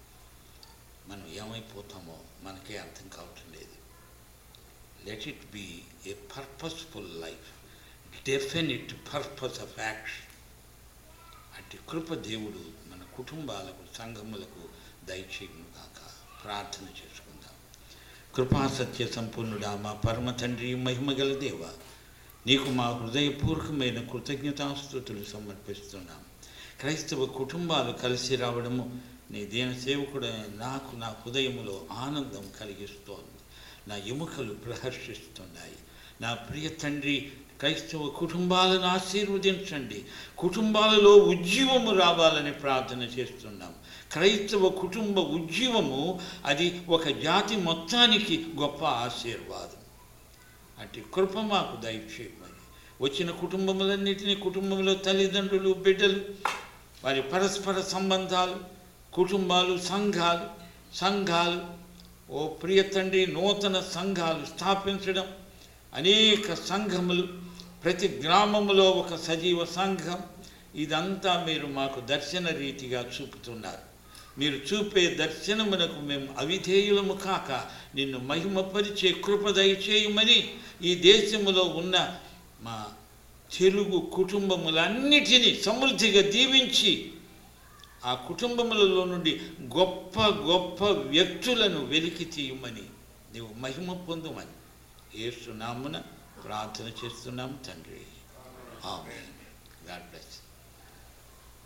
మనం ఏమైపోతామో మనకే అర్థం కావటం లేదు let it be a purposeful life definite purpose of action అట్టి కృప దేవుడు మన కుటుంబాలకు సంఘములకు దయచేయను కాక ప్రార్థన చేసుకుందాం కృపా సత్య సంపూర్ణుడా మా పరమ తండ్రి మహిమగల దేవ నీకు మా హృదయపూర్వకమైన కృతజ్ఞతాస్తుతులు సమర్పిస్తున్నాం క్రైస్తవ కుటుంబాలు కలిసి రావడము నీ దీన సేవకుడు నాకు నా హృదయములో ఆనందం కలిగిస్తోంది నా ఎముకలు ప్రహర్షిస్తున్నాయి నా ప్రియ తండ్రి క్రైస్తవ కుటుంబాలను ఆశీర్వదించండి కుటుంబాలలో ఉజ్జీవము రావాలని ప్రార్థన చేస్తున్నాం క్రైస్తవ కుటుంబ ఉజ్జీవము అది ఒక జాతి మొత్తానికి గొప్ప ఆశీర్వాదం అట్టి కృప మాకు దయచేయమని వచ్చిన కుటుంబములన్నిటినీ కుటుంబంలో తల్లిదండ్రులు బిడ్డలు వారి పరస్పర సంబంధాలు కుటుంబాలు సంఘాలు సంఘాలు ఓ ప్రియ తండ్రి నూతన సంఘాలు స్థాపించడం అనేక సంఘములు ప్రతి గ్రామములో ఒక సజీవ సంఘం ఇదంతా మీరు మాకు దర్శన రీతిగా చూపుతున్నారు మీరు చూపే దర్శనమునకు మేము అవిధేయులము కాక నిన్ను మహిమపరిచే కృప దయచేయమని ఈ దేశములో ఉన్న మా తెలుగు కుటుంబములన్నిటినీ సమృద్ధిగా దీవించి ఆ కుటుంబములలో నుండి గొప్ప గొప్ప వ్యక్తులను వెలికి తీయమని నీవు మహిమ పొందుమని ఏసునామున ప్రార్థన చేస్తున్నాం తండ్రి ఆమె గాడ్ బ్లెస్